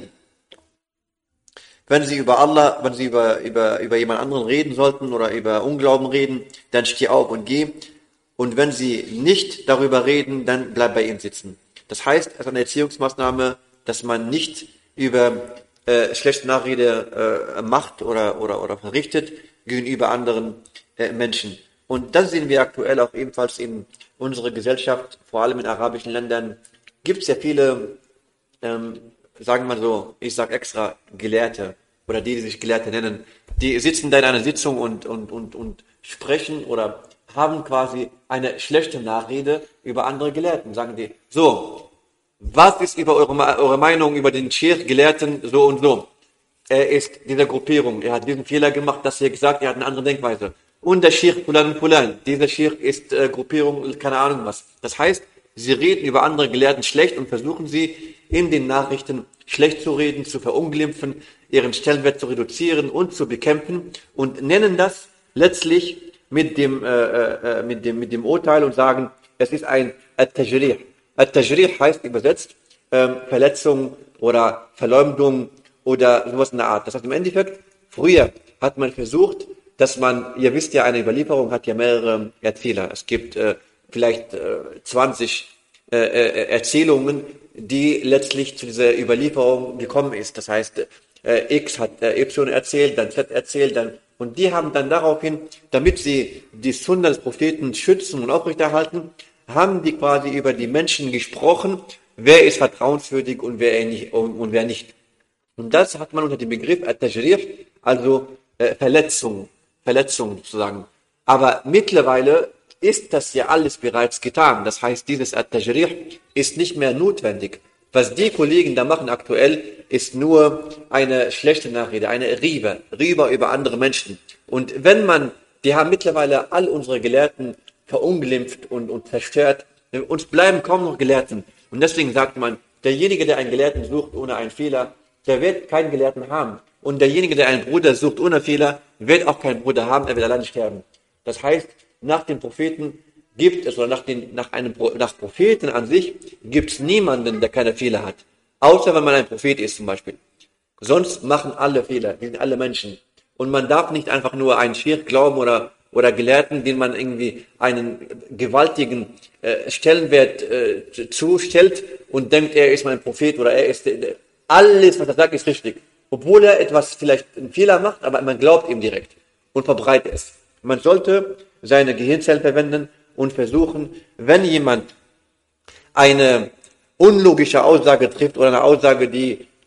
wenn sie über Allah, wenn sie über, über, über jemand anderen reden sollten oder über Unglauben reden, dann steh auf und geh. Und wenn sie nicht darüber reden, dann bleib bei ihm sitzen. Das heißt, es ist eine Erziehungsmaßnahme, dass man nicht über äh, schlechte Nachrede äh, macht oder, oder, oder verrichtet gegenüber anderen äh, Menschen. Und das sehen wir aktuell auch ebenfalls in unserer Gesellschaft, vor allem in arabischen Ländern, gibt es ja viele, ähm, sagen wir mal so, ich sag extra Gelehrte, oder die, die sich Gelehrte nennen, die sitzen da in einer Sitzung und, und, und, und sprechen oder haben quasi eine schlechte Nachrede über andere Gelehrten. Sagen die, so, was ist über eure, eure Meinung über den Sheikh Gelehrten so und so? Er ist dieser Gruppierung, er hat diesen Fehler gemacht, dass er gesagt, er hat eine andere Denkweise. Und der Sheikh Fulan Fulan, dieser Sheikh ist äh, Gruppierung, keine Ahnung was. Das heißt, sie reden über andere Gelehrten schlecht und versuchen sie in den Nachrichten schlecht zu reden, zu verunglimpfen, ihren Stellenwert zu reduzieren und zu bekämpfen und nennen das letztlich mit dem, äh, äh, äh, mit dem, mit dem Urteil und sagen, es ist ein At-Tajrih. At-Tajrih heißt übersetzt ähm, Verletzung oder Verleumdung oder sowas in der Art. Das heißt im Endeffekt, früher hat man versucht, dass man, ihr wisst ja, eine Überlieferung hat ja mehrere Erzähler. Es gibt äh, vielleicht äh, 20 äh, äh, Erzählungen, die letztlich zu dieser Überlieferung gekommen ist. Das heißt, äh, X hat äh, Y erzählt, dann Z erzählt, dann und die haben dann daraufhin, damit sie die Sunna des Propheten schützen und aufrechterhalten, haben die quasi über die Menschen gesprochen, wer ist vertrauenswürdig und wer nicht. Und, und wer nicht. Und das hat man unter dem Begriff At-Tajrif, also äh, Verletzung, Verletzung sozusagen. Aber mittlerweile ist das ja alles bereits getan. Das heißt, dieses At-Tajrih ist nicht mehr notwendig. Was die Kollegen da machen aktuell, ist nur eine schlechte Nachrede, eine Riebe, Riebe über andere Menschen. Und wenn man, die haben mittlerweile all unsere Gelehrten verunglimpft und, und zerstört, uns bleiben kaum noch Gelehrten. Und deswegen sagt man, derjenige, der einen Gelehrten sucht ohne einen Fehler, der wird keinen Gelehrten haben. Und derjenige, der einen Bruder sucht ohne Fehler, wird auch keinen Bruder haben, er wird allein sterben. Das heißt, nach den Propheten gibt es, oder nach, den, nach einem nach Propheten an sich, gibt es niemanden, der keine Fehler hat. Außer wenn man ein Prophet ist zum Beispiel. Sonst machen alle Fehler, wir sind alle Menschen. Und man darf nicht einfach nur einen Schirk glauben oder, oder Gelehrten, den man irgendwie einen gewaltigen äh, Stellenwert äh, zustellt und denkt, er ist mein Prophet oder er ist, äh, alles, was er sagt, ist richtig. Obwohl er etwas vielleicht einen Fehler macht, aber man glaubt ihm direkt und verbreitet es. Man sollte seine Gehirnzellen verwenden und versuchen, wenn jemand eine unlogische Aussage trifft oder eine Aussage, die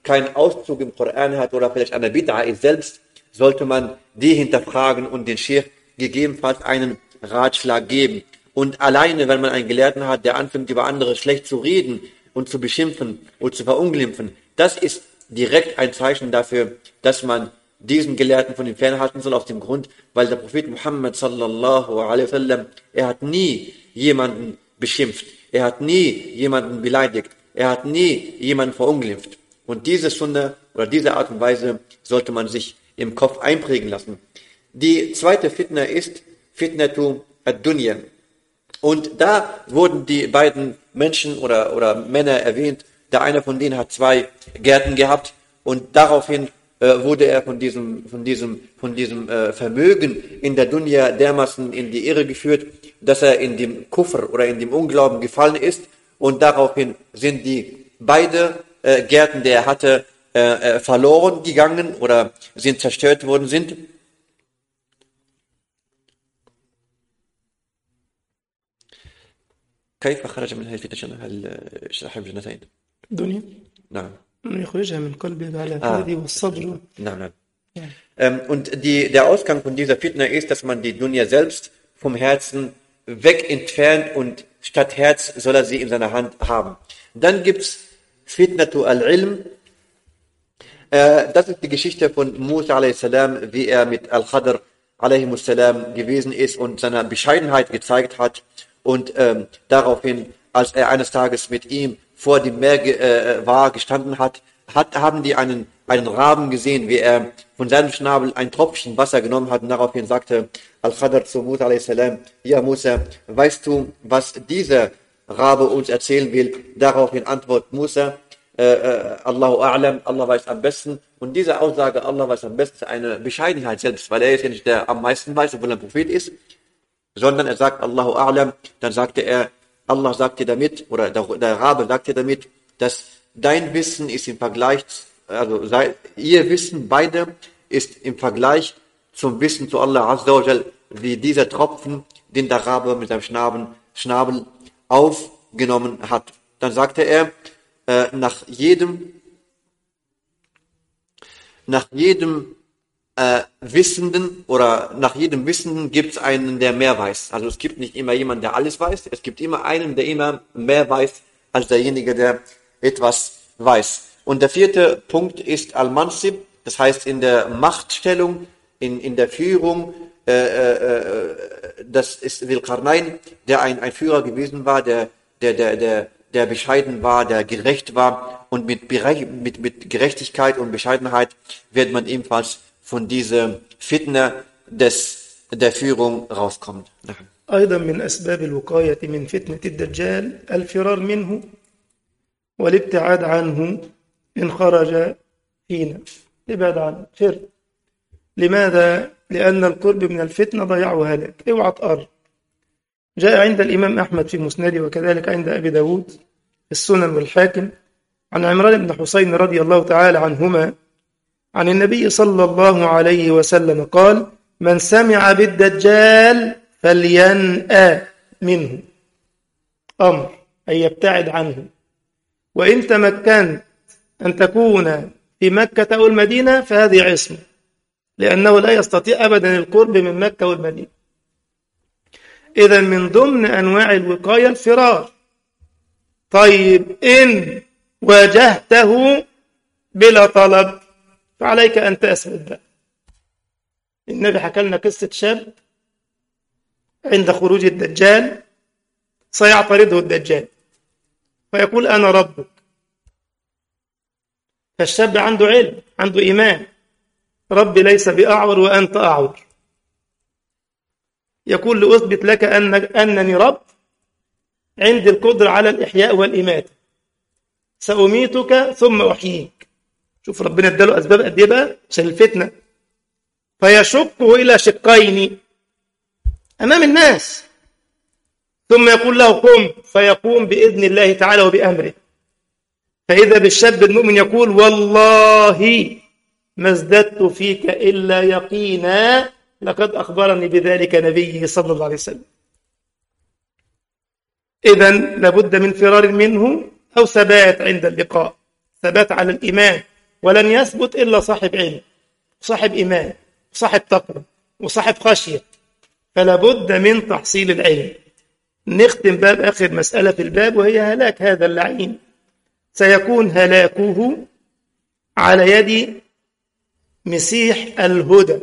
keinen Auszug im Koran hat oder vielleicht eine Bid'a ist selbst, sollte man die hinterfragen und den Sheikh gegebenenfalls einen Ratschlag geben. Und alleine, wenn man einen Gelehrten hat, der anfängt, über andere schlecht zu reden und zu beschimpfen und zu verunglimpfen, das ist direkt ein Zeichen dafür, dass man diesen Gelehrten von ihm fernhalten soll, aus dem Grund, weil der Prophet Muhammad sallallahu alaihi wasallam, er hat nie jemanden beschimpft, er hat nie jemanden beleidigt, er hat nie jemanden verunglimpft. Und diese Sunde oder diese Art und Weise sollte man sich im Kopf einprägen lassen. Die zweite Fitna ist Fitnatu ad-Dunya. Und da wurden die beiden Menschen oder, oder Männer erwähnt. Der eine von denen hat zwei Gärten gehabt und daraufhin äh, wurde er von diesem, von diesem, von diesem äh, Vermögen in der Dunya dermaßen in die Irre geführt, dass er in dem Kuffer oder in dem Unglauben gefallen ist und daraufhin sind die beide äh, Gärten, die er hatte, äh, äh, verloren gegangen oder sind zerstört worden sind. كيف خرج من هذه الفتنة؟ هل شرح الجنتين؟ الدنيا نعم أن يخرجها من قلبه على Ah. فؤاده والصبر Nein, nein. Ja. Ähm, und die, der Ausgang von dieser Fitna ist, dass man die Dunya selbst vom Herzen weg entfernt und statt Herz soll er sie in seiner Hand haben. Dann gibt's Fitnatu al-Ilm. Äh, das ist die Geschichte von Musa a.s., wie er mit Al-Khadr a.s. gewesen ist und seine Bescheidenheit gezeigt hat und ähm, daraufhin, als er eines Tages mit ihm vor dem Meer ge- äh, war, gestanden hat, hat, haben die einen, einen Raben gesehen, wie er von seinem Schnabel ein Tropfchen Wasser genommen hat und daraufhin sagte Al-Khadr zu Musa a.s., ja Musa, weißt du, was dieser Rabe uns erzählen will? Daraufhin antwortet Musa, äh, äh, Allahu A'lam, Allah weiß am besten. Und diese Aussage, Allah weiß am besten, ist eine Bescheidenheit selbst, weil er ist ja nicht der am meisten weiß, obwohl er ein Prophet ist, sondern er sagt Allahu A'lam, dann sagte er, Allah sagte damit, oder der, der Rabe sagte damit, dass dein Wissen ist im Vergleich, also sei, ihr Wissen beide ist im Vergleich zum Wissen zu Allah Azza wa Jal, wie dieser Tropfen, den der Rabe mit seinem Schnabel, Schnabel aufgenommen hat. Dann sagte er, äh, nach jedem, nach jedem äh, Wissenden oder nach jedem Wissenden gibt es einen, der mehr weiß. Also es gibt nicht immer jemanden, der alles weiß. Es gibt immer einen, der immer mehr weiß als derjenige, der etwas weiß. Und der vierte Punkt ist Al-Mansib, das heißt in der Machtstellung, in, in der Führung. Äh, äh, äh, das ist Wilkarnein, der ein, ein Führer gewesen war, der, der, der, der, der bescheiden war, der gerecht war. Und mit, Berech- mit, mit Gerechtigkeit und Bescheidenheit wird man ebenfalls von dieser Fitne des, der Führung rauskommen. أيضا من أسباب الوقاية من فتنة الدجال الفرار منه والابتعاد عنه إن خرج فينا ابعد عنه فر لماذا؟ لأن القرب من الفتنة ضيعه هلاك اوعى تقرب جاء عند الإمام أحمد في مسنده وكذلك عند أبي داود في السنن والحاكم عن عمران بن حسين رضي الله تعالى عنهما عن النبي صلى الله عليه وسلم قال من سمع بالدجال فلينأى منه أمر أي يبتعد عنه وإن تمكنت أن تكون في مكة أو المدينة فهذه عصمة لأنه لا يستطيع أبدا القرب من مكة والمدينة إذا من ضمن أنواع الوقاية الفرار طيب إن واجهته بلا طلب فعليك أن تأسود بقى النبي حكى لنا قصة شاب عند خروج الدجال سيعترضه الدجال فيقول أنا ربك فالشاب عنده علم عنده إيمان ربي ليس بأعور وأنت أعور يقول لأثبت لك أن أنني رب عندي القدرة على الإحياء والإماتة سأميتك ثم أحييك شوف ربنا اداله أسباب قد إيه بقى عشان الفتنة فيشقه إلى شقين أمام الناس ثم يقول له قم فيقوم بإذن الله تعالى وبأمره فإذا بالشاب المؤمن يقول والله ما ازددت فيك إلا يقينا لقد أخبرني بذلك نبي صلى الله عليه وسلم إذا لابد من فرار منه أو ثبات عند اللقاء ثبات على الإيمان ولن يثبت إلا صاحب علم وصاحب إيمان وصاحب تقوى وصاحب خشية فلا بد من تحصيل العلم نختم باب آخر مسألة في الباب وهي هلاك هذا اللعين سيكون هلاكه على يد مسيح الهدى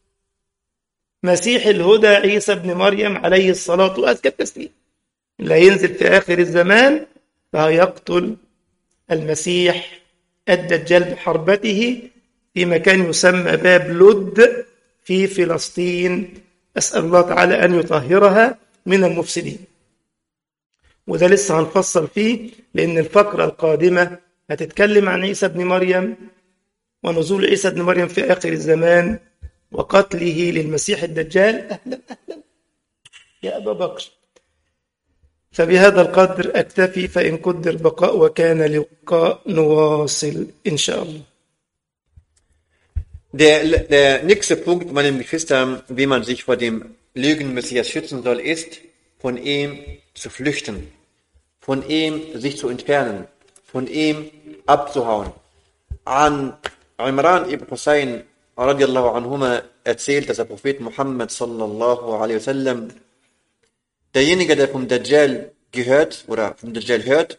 مسيح الهدى عيسى بن مريم عليه الصلاة وأزكى التسليم اللي هينزل في آخر الزمان فهيقتل المسيح الدجال بحربته في مكان يسمى باب لد في فلسطين أسأل الله تعالى أن يطهرها من المفسدين وده لسه هنفصل فيه لأن الفقرة القادمة هتتكلم عن عيسى بن مريم ونزول عيسى بن مريم في آخر الزمان وقتله للمسيح الدجال أهلا أهلا يا أبا بكر فبهذا القدر أكتفي فإن قدر بقاء وكان لقاء نواصل إن شاء الله Der, der nächste Punkt, meine Geschwister, wie man sich vor dem Lügen-Messias schützen soll, ist, von ihm zu flüchten, von ihm sich zu entfernen, von ihm abzuhauen. An Imran ibn Hussein radiallahu anhuma erzählt, dass der Prophet Muhammad sallallahu alaihi wasallam derjenige, der vom Dajjal gehört oder vom Dajjal hört,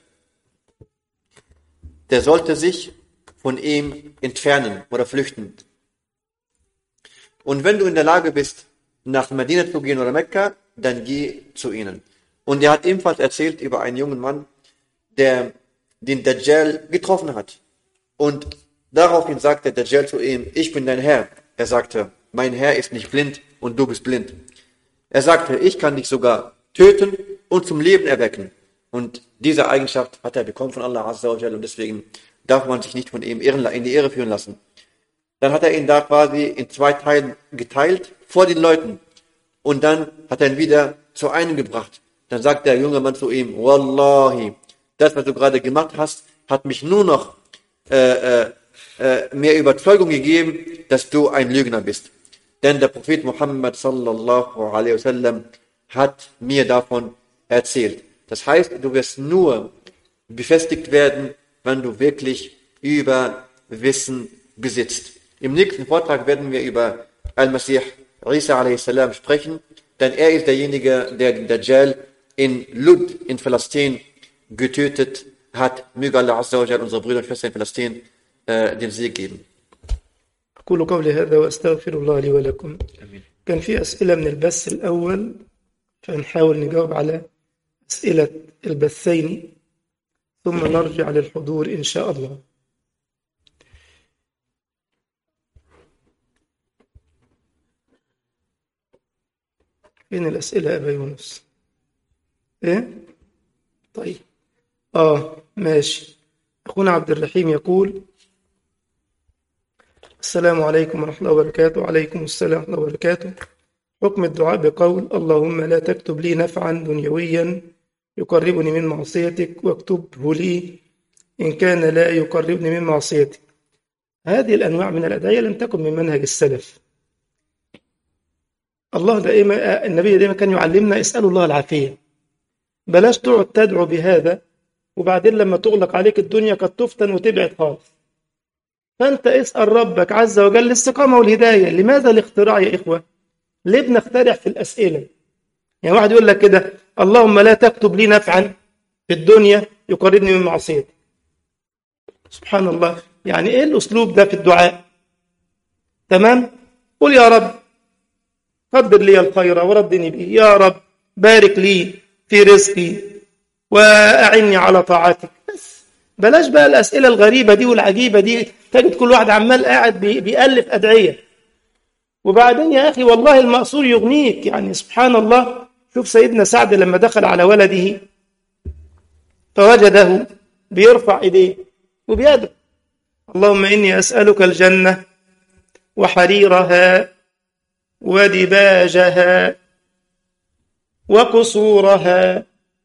der sollte sich von ihm entfernen oder flüchten. Und wenn du in der Lage bist, nach Medina zu gehen oder Mekka, dann geh zu ihnen. Und er hat ebenfalls erzählt über einen jungen Mann, der den Dajjal getroffen hat. Und daraufhin sagte der Dajjal zu ihm, ich bin dein Herr. Er sagte, mein Herr ist nicht blind und du bist blind. Er sagte, ich kann dich sogar töten und zum Leben erwecken. Und diese Eigenschaft hat er bekommen von Allah Azza wa Jalla und deswegen darf man sich nicht von ihm in die Ehre führen lassen. Dann hat er ihn da quasi in zwei Teilen geteilt vor den Leuten und dann hat er ihn wieder zu einem gebracht. Dann sagt der junge Mann zu ihm, Wallahi, das, was du gerade gemacht hast, hat mich nur noch äh, äh, äh, mehr Überzeugung gegeben, dass du ein Lügner bist. Denn der Prophet Muhammad sallallahu alaihi wasallam hat mir davon erzählt. Das heißt, du wirst nur befestigt werden, wenn du wirklich über Wissen besitzt. Im nächsten Vortrag werden wir über Al-Masih Isa a.s. sprechen, denn er ist derjenige, der den Dajjal in Lud in Palästina getötet hat. Möge Allah Azza wa Jal unsere Brüder und Schwestern in Palästina äh, den Sieg geben. أقول قولي هذا وأستغفر الله لي ولكم آمين. كان في أسئلة من البث الأول فنحاول نجاوب على أسئلة البثين ثم نرجع للحضور إن شاء الله فين الأسئلة يا أبا يونس إيه طيب آه ماشي أخونا عبد الرحيم يقول السلام عليكم ورحمة الله وبركاته وعليكم السلام ورحمة الله وبركاته حكم الدعاء بقول اللهم لا تكتب لي نفعا دنيويا يقربني من معصيتك واكتبه لي إن كان لا يقربني من معصيتك هذه الأنواع من الأدعية لم تكن من منهج السلف الله دائما النبي دائما كان يعلمنا اسألوا الله العافية بلاش تقعد تدعو بهذا وبعدين لما تغلق عليك الدنيا قد تفتن وتبعد خالص فأنت اسأل ربك عز وجل الاستقامة والهداية لماذا الاختراع يا إخوة ليه بنخترع في الأسئلة يعني واحد يقول لك كده اللهم لا تكتب لي نفعا في الدنيا يقربني من معصيتك سبحان الله يعني ايه الاسلوب ده في الدعاء تمام قل يا رب قدر لي الخير وردني به يا رب بارك لي في رزقي واعني على طاعتك بس بلاش بقى الاسئله الغريبه دي والعجيبه دي تجد كل واحد عمال قاعد بي- بيالف ادعيه وبعدين يا اخي والله المأثور يغنيك يعني سبحان الله شوف سيدنا سعد لما دخل على ولده فوجده بيرفع ايديه وبيدعو اللهم اني اسالك الجنه وحريرها ودباجها وقصورها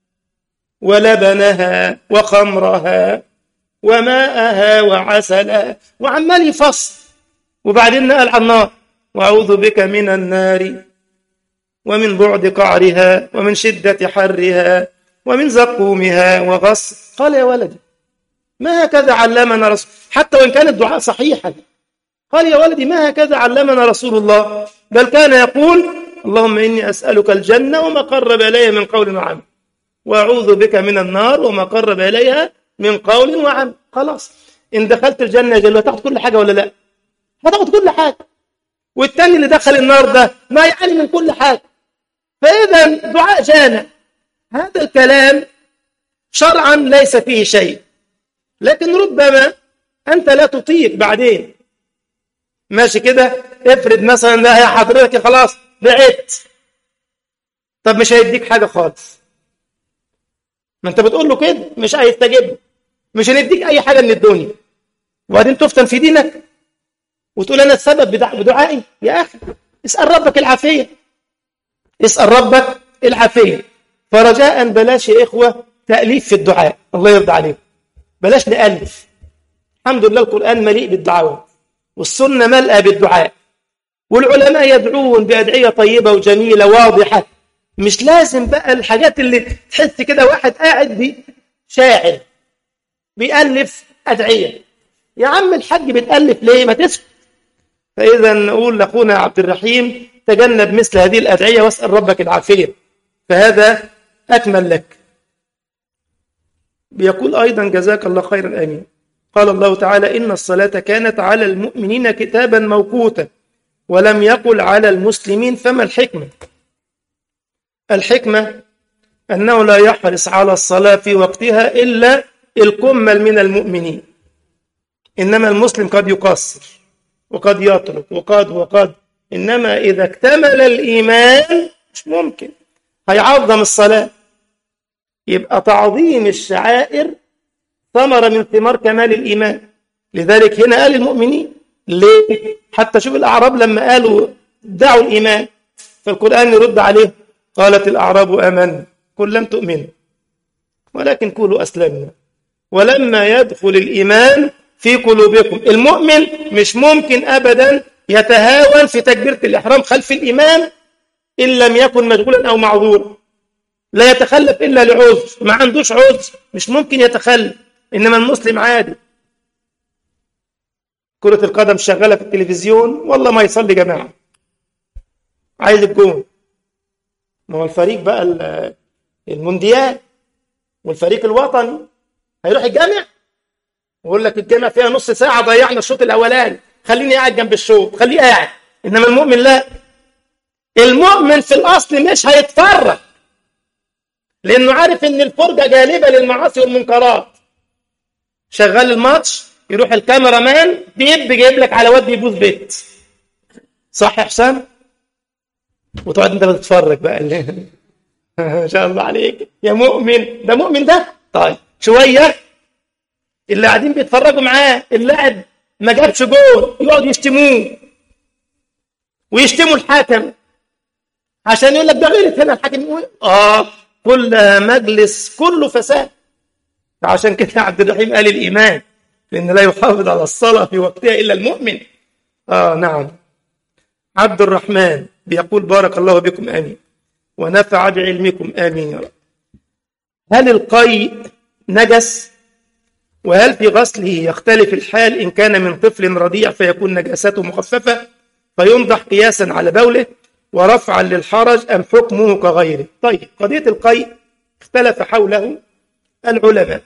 ولبنها وخمرها وماءها وعسلها وعمال يفصل وبعدين نقل على النار واعوذ بك من النار ومن بعد قعرها ومن شدة حرها ومن زقومها وغص قال يا ولدي ما هكذا علمنا رسول حتى وإن كان الدعاء صحيحا قال يا ولدي ما هكذا علمنا رسول الله بل كان يقول اللهم إني أسألك الجنة وما قرب إليها من قول وعمل وأعوذ بك من النار وما قرب إليها من قول وعمل خلاص إن دخلت الجنة جل هتاخد كل حاجة ولا لا هتاخد كل حاجة والتاني اللي دخل النار ده ما يعني من كل حاجة فإذا دعاء جامع هذا الكلام شرعا ليس فيه شيء لكن ربما أنت لا تطيق بعدين ماشي كده افرض مثلا لا يا حضرتك خلاص بعدت طب مش هيديك حاجة خالص ما انت بتقول له كده مش هيستجيب مش هنديك اي حاجة من الدنيا وبعدين تفتن في دينك وتقول انا السبب بدعائي يا اخي اسأل ربك العافية اسأل ربك العافية فرجاء بلاش يا إخوة تأليف في الدعاء الله يرضى عليكم بلاش نألف الحمد لله القرآن مليء بالدعوات والسنة ملأى بالدعاء والعلماء يدعون بأدعية طيبة وجميلة واضحة مش لازم بقى الحاجات اللي تحس كده واحد قاعد بي شاعر بيألف أدعية يا عم الحاج بتألف ليه ما تسكت فإذا نقول لأخونا عبد الرحيم تجنب مثل هذه الأدعية واسأل ربك العافية فهذا أكمل لك بيقول أيضا جزاك الله خيرا آمين قال الله تعالى إن الصلاة كانت على المؤمنين كتابا موقوتا ولم يقل على المسلمين فما الحكمة الحكمة أنه لا يحرص على الصلاة في وقتها إلا الكمل من المؤمنين إنما المسلم قد يقصر وقد يترك وقد وقد إنما إذا اكتمل الإيمان مش ممكن هيعظم الصلاة يبقى تعظيم الشعائر ثمرة من ثمار كمال الإيمان لذلك هنا قال المؤمنين ليه؟ حتى شوف الأعراب لما قالوا دعوا الإيمان فالقرآن يرد عليه قالت الأعراب آمنا قل لم تؤمنوا ولكن قولوا أسلمنا ولما يدخل الإيمان في قلوبكم المؤمن مش ممكن أبدا يتهاون في تكبيرة الإحرام خلف الإمام إن لم يكن مشغولا أو معذورا لا يتخلف إلا لعذر ما عندوش عذر مش ممكن يتخلف إنما المسلم عادي كرة القدم شغالة في التلفزيون والله ما يصلي جماعة عايز الجون ما هو الفريق بقى المونديال والفريق الوطني هيروح الجامع ويقول لك الجامع فيها نص ساعة ضيعنا الشوط الأولاني خليني قاعد جنب الشوط خليه قاعد إنما المؤمن لا المؤمن في الأصل مش هيتفرج لأنه عارف إن الفرجة جالبة للمعاصي والمنكرات شغال الماتش يروح الكاميرا مان بيب جايب لك على واد بيبوظ بيت صح يا حسام وتقعد انت بتتفرج بقى اللي ما شاء الله عليك يا مؤمن ده مؤمن ده طيب شويه اللي قاعدين بيتفرجوا معاه اللاعب ما جابش جول يقعدوا يشتموه ويشتموا الحكم عشان يقول لك ده غلط هنا الحكم يقول اه كل مجلس كله فساد عشان كده عبد الرحيم قال الايمان لان لا يحافظ على الصلاه في وقتها الا المؤمن اه نعم عبد الرحمن بيقول بارك الله بكم امين ونفع بعلمكم امين يا رب هل القي نجس وهل في غسله يختلف الحال إن كان من طفل رضيع فيكون نجاسته مخففة فينضح قياسا على بوله ورفعا للحرج أم حكمه كغيره طيب قضية القي اختلف حوله العلماء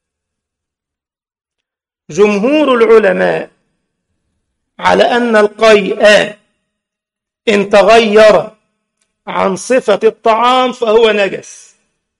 جمهور العلماء على أن القيء إن تغير عن صفة الطعام فهو نجس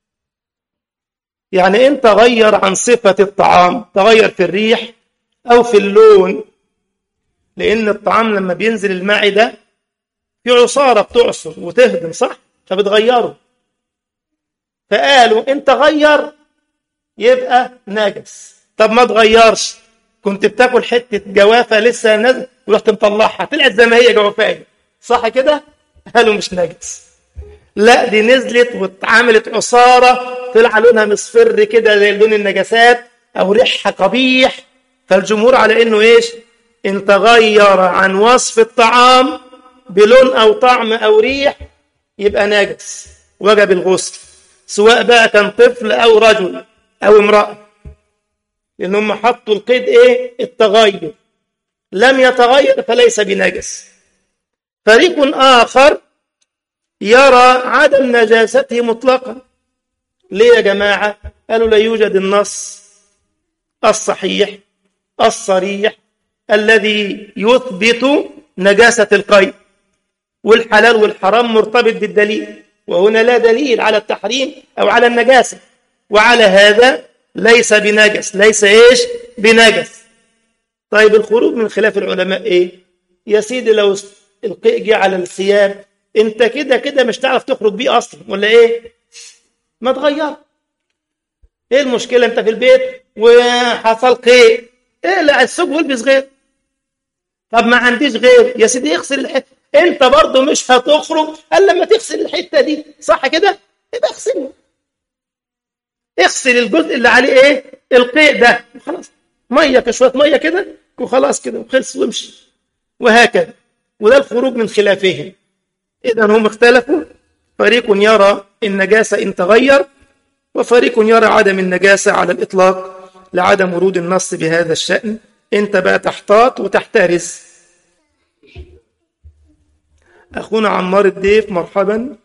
يعني إن تغير عن صفة الطعام تغير في الريح أو في اللون لأن الطعام لما بينزل المعدة في عصارة بتعصر وتهضم صح فبتغيره فقالوا إن تغير يبقى نجس طب ما تغيرش كنت بتاكل حتة جوافة لسه نازل ورحت مطلعها طلعت زي ما هي جوافاية صح كده؟ قالوا مش نجس لا دي نزلت واتعملت عصارة طلع لونها مصفر كده زي لون النجاسات أو ريحها قبيح فالجمهور على إنه إيش؟ إن تغير عن وصف الطعام بلون أو طعم أو ريح يبقى نجس وجب الغسل سواء بقى كان طفل أو رجل أو امرأة لأن هم حطوا القيد إيه التغير لم يتغير فليس بنجس فريق آخر يرى عدم نجاسته مطلقا ليه يا جماعة قالوا لا يوجد النص الصحيح الصريح الذي يثبت نجاسة القيد والحلال والحرام مرتبط بالدليل وهنا لا دليل على التحريم أو على النجاسة وعلى هذا ليس بنجس ليس إيش بنجس طيب الخروج من خلاف العلماء إيه يا سيدي لو القيء جه على الثياب انت كده كده مش تعرف تخرج بيه اصلا ولا ايه ما تغير ايه المشكله انت في البيت وحصل قيء ايه لا السوق والبس غير طب ما عنديش غير يا سيدي اغسل الحته انت برضه مش هتخرج الا لما تغسل الحته دي صح كده يبقى اغسله اغسل الجزء اللي عليه ايه القيء ده وخلاص ميه شويه ميه كده وخلاص كده وخلص وامشي وهكذا وده الخروج من خلافهم إذا هم اختلفوا فريق يرى النجاسة إن تغير وفريق يرى عدم النجاسة على الإطلاق لعدم ورود النص بهذا الشأن أنت بقى تحتاط وتحترز أخونا عمار الديف مرحبا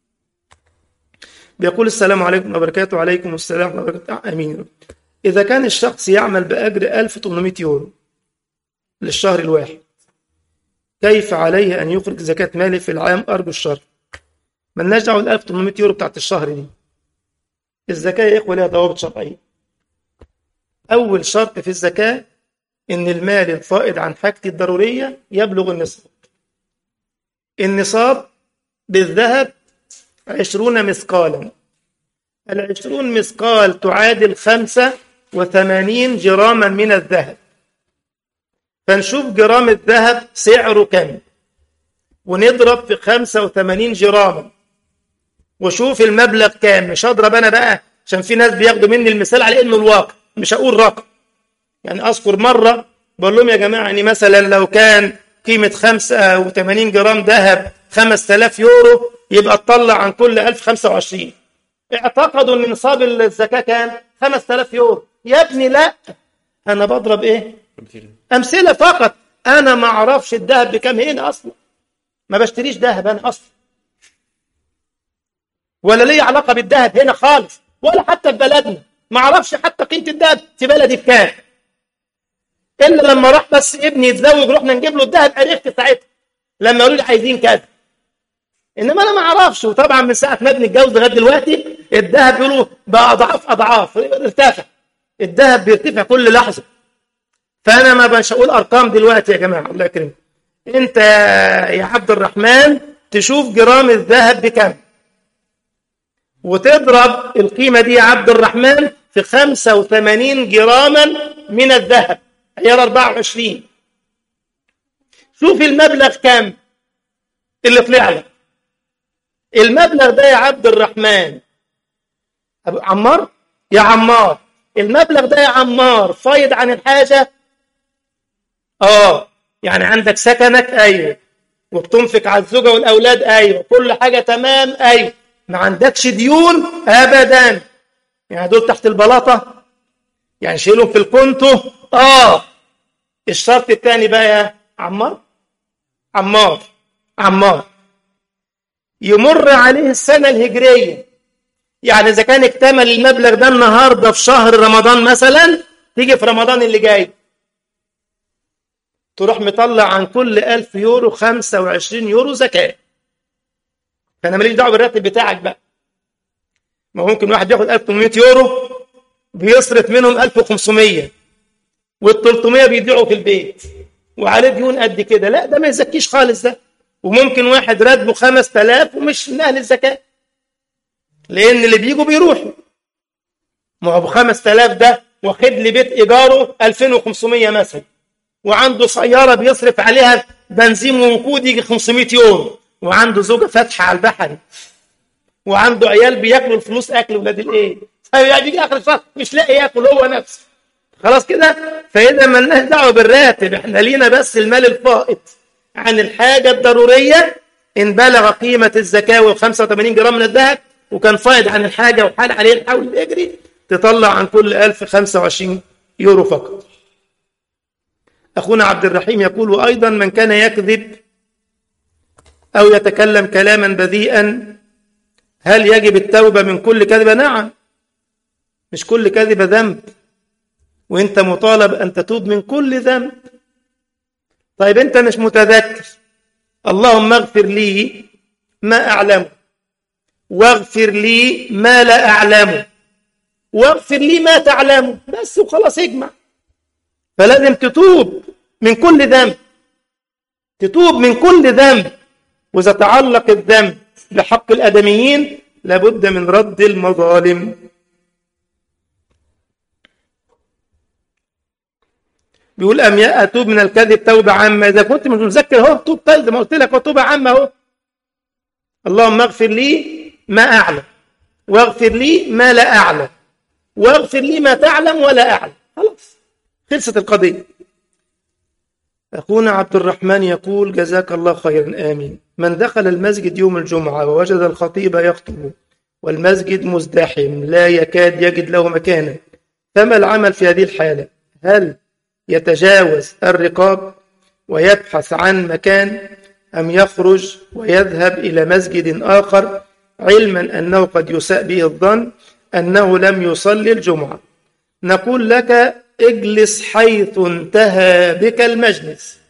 بيقول السلام عليكم وبركاته وعليكم السلام وبركاته أمين إذا كان الشخص يعمل بأجر 1800 يورو للشهر الواحد كيف عليه أن يخرج زكاة ماله في العام أرجو الشهر ملناش دعوة ال 1800 يورو بتاعت الشهر دي الزكاة يا إخوة لها ضوابط شرعية أول شرط في الزكاة إن المال الفائض عن حاجتي الضرورية يبلغ النصاب النصاب بالذهب عشرون مثقالا العشرون مثقال تعادل خمسة وثمانين جراما من الذهب فنشوف جرام الذهب سعره كم ونضرب في 85 جراما وشوف المبلغ كام مش هضرب انا بقى عشان في ناس بياخدوا مني المثال على انه الواقع مش هقول رقم يعني اذكر مره بقول لهم يا جماعه يعني مثلا لو كان قيمه 85 جرام ذهب 5000 يورو يبقى تطلع عن كل 1000 25 اعتقدوا ان نصاب الزكاه كام 5000 يورو يا ابني لا انا بضرب ايه امثله فقط انا ما اعرفش الذهب بكام هنا اصلا ما بشتريش ذهب انا اصلا ولا لي علاقه بالذهب هنا خالص ولا حتى في بلدنا ما اعرفش حتى قيمه الذهب في بلدي بكام الا لما راح بس ابني يتزوج رحنا نجيب له الذهب عرفت ساعتها لما قالوا لي عايزين كذا انما انا ما اعرفش وطبعا من ساعه ما ابني اتجوز لغايه دلوقتي الذهب بيقولوا بقى اضعاف اضعاف ارتفع الذهب بيرتفع كل لحظه فانا ما مش هقول ارقام دلوقتي يا جماعه الله يكرمك انت يا عبد الرحمن تشوف جرام الذهب بكم وتضرب القيمة دي يا عبد الرحمن في 85 جراما من الذهب عيار 24 شوف المبلغ كام اللي طلع لك المبلغ ده يا عبد الرحمن أبو عمار يا عمار المبلغ ده يا عمار فايض عن الحاجة اه يعني عندك سكنك ايوه وبتنفق على الزوجة والأولاد ايوه كل حاجة تمام ايوه ما عندكش ديون ابدا يعني دول تحت البلاطة يعني شيلهم في الكونتو اه الشرط الثاني بقى يا عمار عمار عمار يمر عليه السنة الهجرية يعني إذا كان اكتمل المبلغ ده النهاردة في شهر رمضان مثلا تيجي في رمضان اللي جاي تروح مطلع عن كل 1000 يورو 25 يورو زكاة فأنا ماليش دعوة بالراتب بتاعك بقى ما ممكن واحد ياخد 1800 يورو بيصرف منهم 1500 وال 300 بيضيعوا في البيت وعليه ديون قد كده لا ده ما يزكيش خالص ده وممكن واحد راتبه 5000 ومش من أهل الزكاة لأن اللي بيجوا بيروحوا ما هو ابو 5000 ده واخد لي بيت إيجاره 2500 مثلا وعنده سيارة بيصرف عليها بنزين ووقود يجي 500 يورو وعنده زوجة فاتحة على البحر وعنده عيال بياكلوا الفلوس أكل ولاد الإيه يعني بيجي آخر الشهر مش لاقي ياكل هو نفسه خلاص كده فإذا مالناش دعوة بالراتب احنا لينا بس المال الفائض عن الحاجة الضرورية إن بلغ قيمة الزكاة وال 85 جرام من الذهب وكان فائض عن الحاجة وحال عليه الحول بيجري تطلع عن كل 1000 25 يورو فقط أخونا عبد الرحيم يقول وأيضا من كان يكذب أو يتكلم كلاما بذيئا هل يجب التوبة من كل كذبة نعم مش كل كذبة ذنب وانت مطالب أن تتوب من كل ذنب طيب انت مش متذكر اللهم اغفر لي ما أعلمه واغفر لي ما لا أعلمه واغفر لي ما تعلمه بس وخلاص اجمع فلازم تتوب من كل ذنب تتوب من كل ذنب وإذا تعلق الذنب بحق الآدميين لابد من رد المظالم بيقول أم أتوب من الكذب توبة عامة إذا كنت مش متذكر اهو توب زي ما قلت لك توبة عامة اهو اللهم اغفر لي ما أعلم واغفر لي ما لا أعلم واغفر لي ما تعلم ولا أعلم خلاص خلصت القضية أخونا عبد الرحمن يقول جزاك الله خيرا آمين من دخل المسجد يوم الجمعة ووجد الخطيب يخطب والمسجد مزدحم لا يكاد يجد له مكانا فما العمل في هذه الحالة هل يتجاوز الرقاب ويبحث عن مكان أم يخرج ويذهب إلى مسجد آخر علما أنه قد يساء به الظن أنه لم يصلي الجمعة نقول لك اجلس حيث انتهى بك المجلس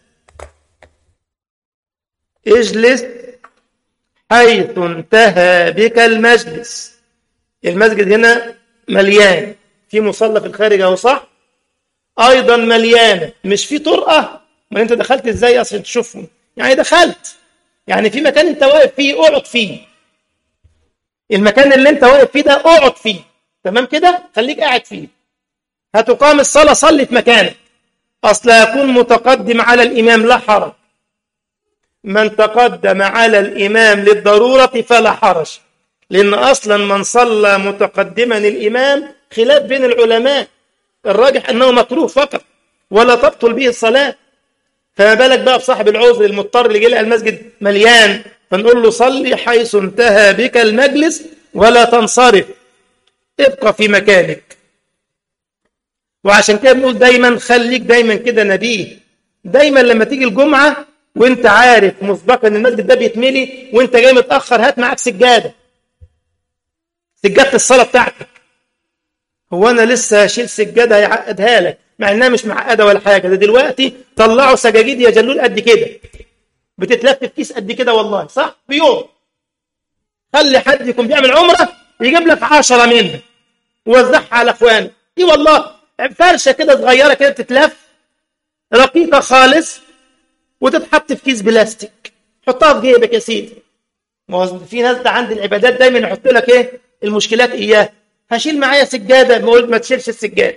اجلس حيث انتهى بك المجلس المسجد هنا مليان في مصلى في الخارج اهو صح ايضا مليانه مش في طرقه ما انت دخلت ازاي اصلا تشوفهم يعني دخلت يعني في مكان انت واقف فيه اقعد فيه المكان اللي انت واقف فيه ده اقعد فيه تمام كده خليك قاعد فيه هتقام الصلاة صلي في مكانك أصل يكون متقدم على الإمام لا حرج من تقدم على الإمام للضرورة فلا حرج لأن أصلا من صلى متقدما الإمام خلاف بين العلماء الراجح أنه مكروه فقط ولا تبطل به الصلاة فما بالك بقى بصاحب العذر المضطر اللي جه المسجد مليان فنقول له صلي حيث انتهى بك المجلس ولا تنصرف ابقى في مكانك وعشان كده بنقول دايما خليك دايما كده نبيه دايما لما تيجي الجمعة وانت عارف مسبقا ان المسجد ده بيتملي وانت جاي متأخر هات معاك سجادة سجادة الصلاة بتاعتك هو انا لسه هشيل سجادة هيعقدها لك مع انها مش معقدة ولا حاجة ده دلوقتي طلعوا سجاجيد يا جلول قد كده بتتلف في كيس قد كده والله صح بيوم خلي حد يكون بيعمل عمرة يجيب لك عشرة منها ووزعها على اخوانك ايه والله فرشه كده صغيره كده بتتلف رقيقه خالص وتتحط في كيس بلاستيك حطها في جيبك يا سيدي ما في ناس ده عند العبادات دايما يحط لك ايه المشكلات اياه هشيل معايا سجاده بقول ما تشيلش السجاده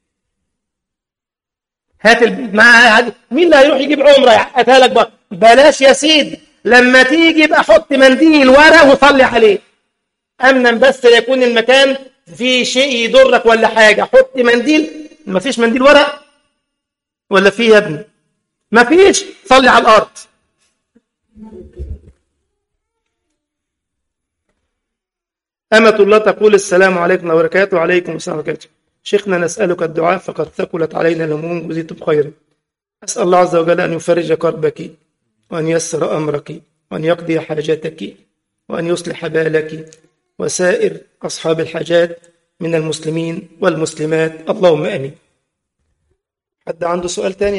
هات ال... معاها مين اللي هيروح يجيب عمره يعقدها لك بقى بلاش يا سيدي لما تيجي يبقى حط منديل ورا وصلي عليه امنا بس يكون المكان في شيء يضرك ولا حاجة حط منديل ما فيش منديل ورق ولا في يا ابني ما فيش صلي على الأرض أمة الله تقول السلام عليكم وبركاته وعليكم السلام وبركاته شيخنا نسألك الدعاء فقد ثقلت علينا الهموم وزيت بخير أسأل الله عز وجل أن يفرج كربك وأن يسر أمرك وأن يقضي حاجتك وأن يصلح بالك وسائر أصحاب الحاجات من المسلمين والمسلمات اللهم آمين حد عنده سؤال تاني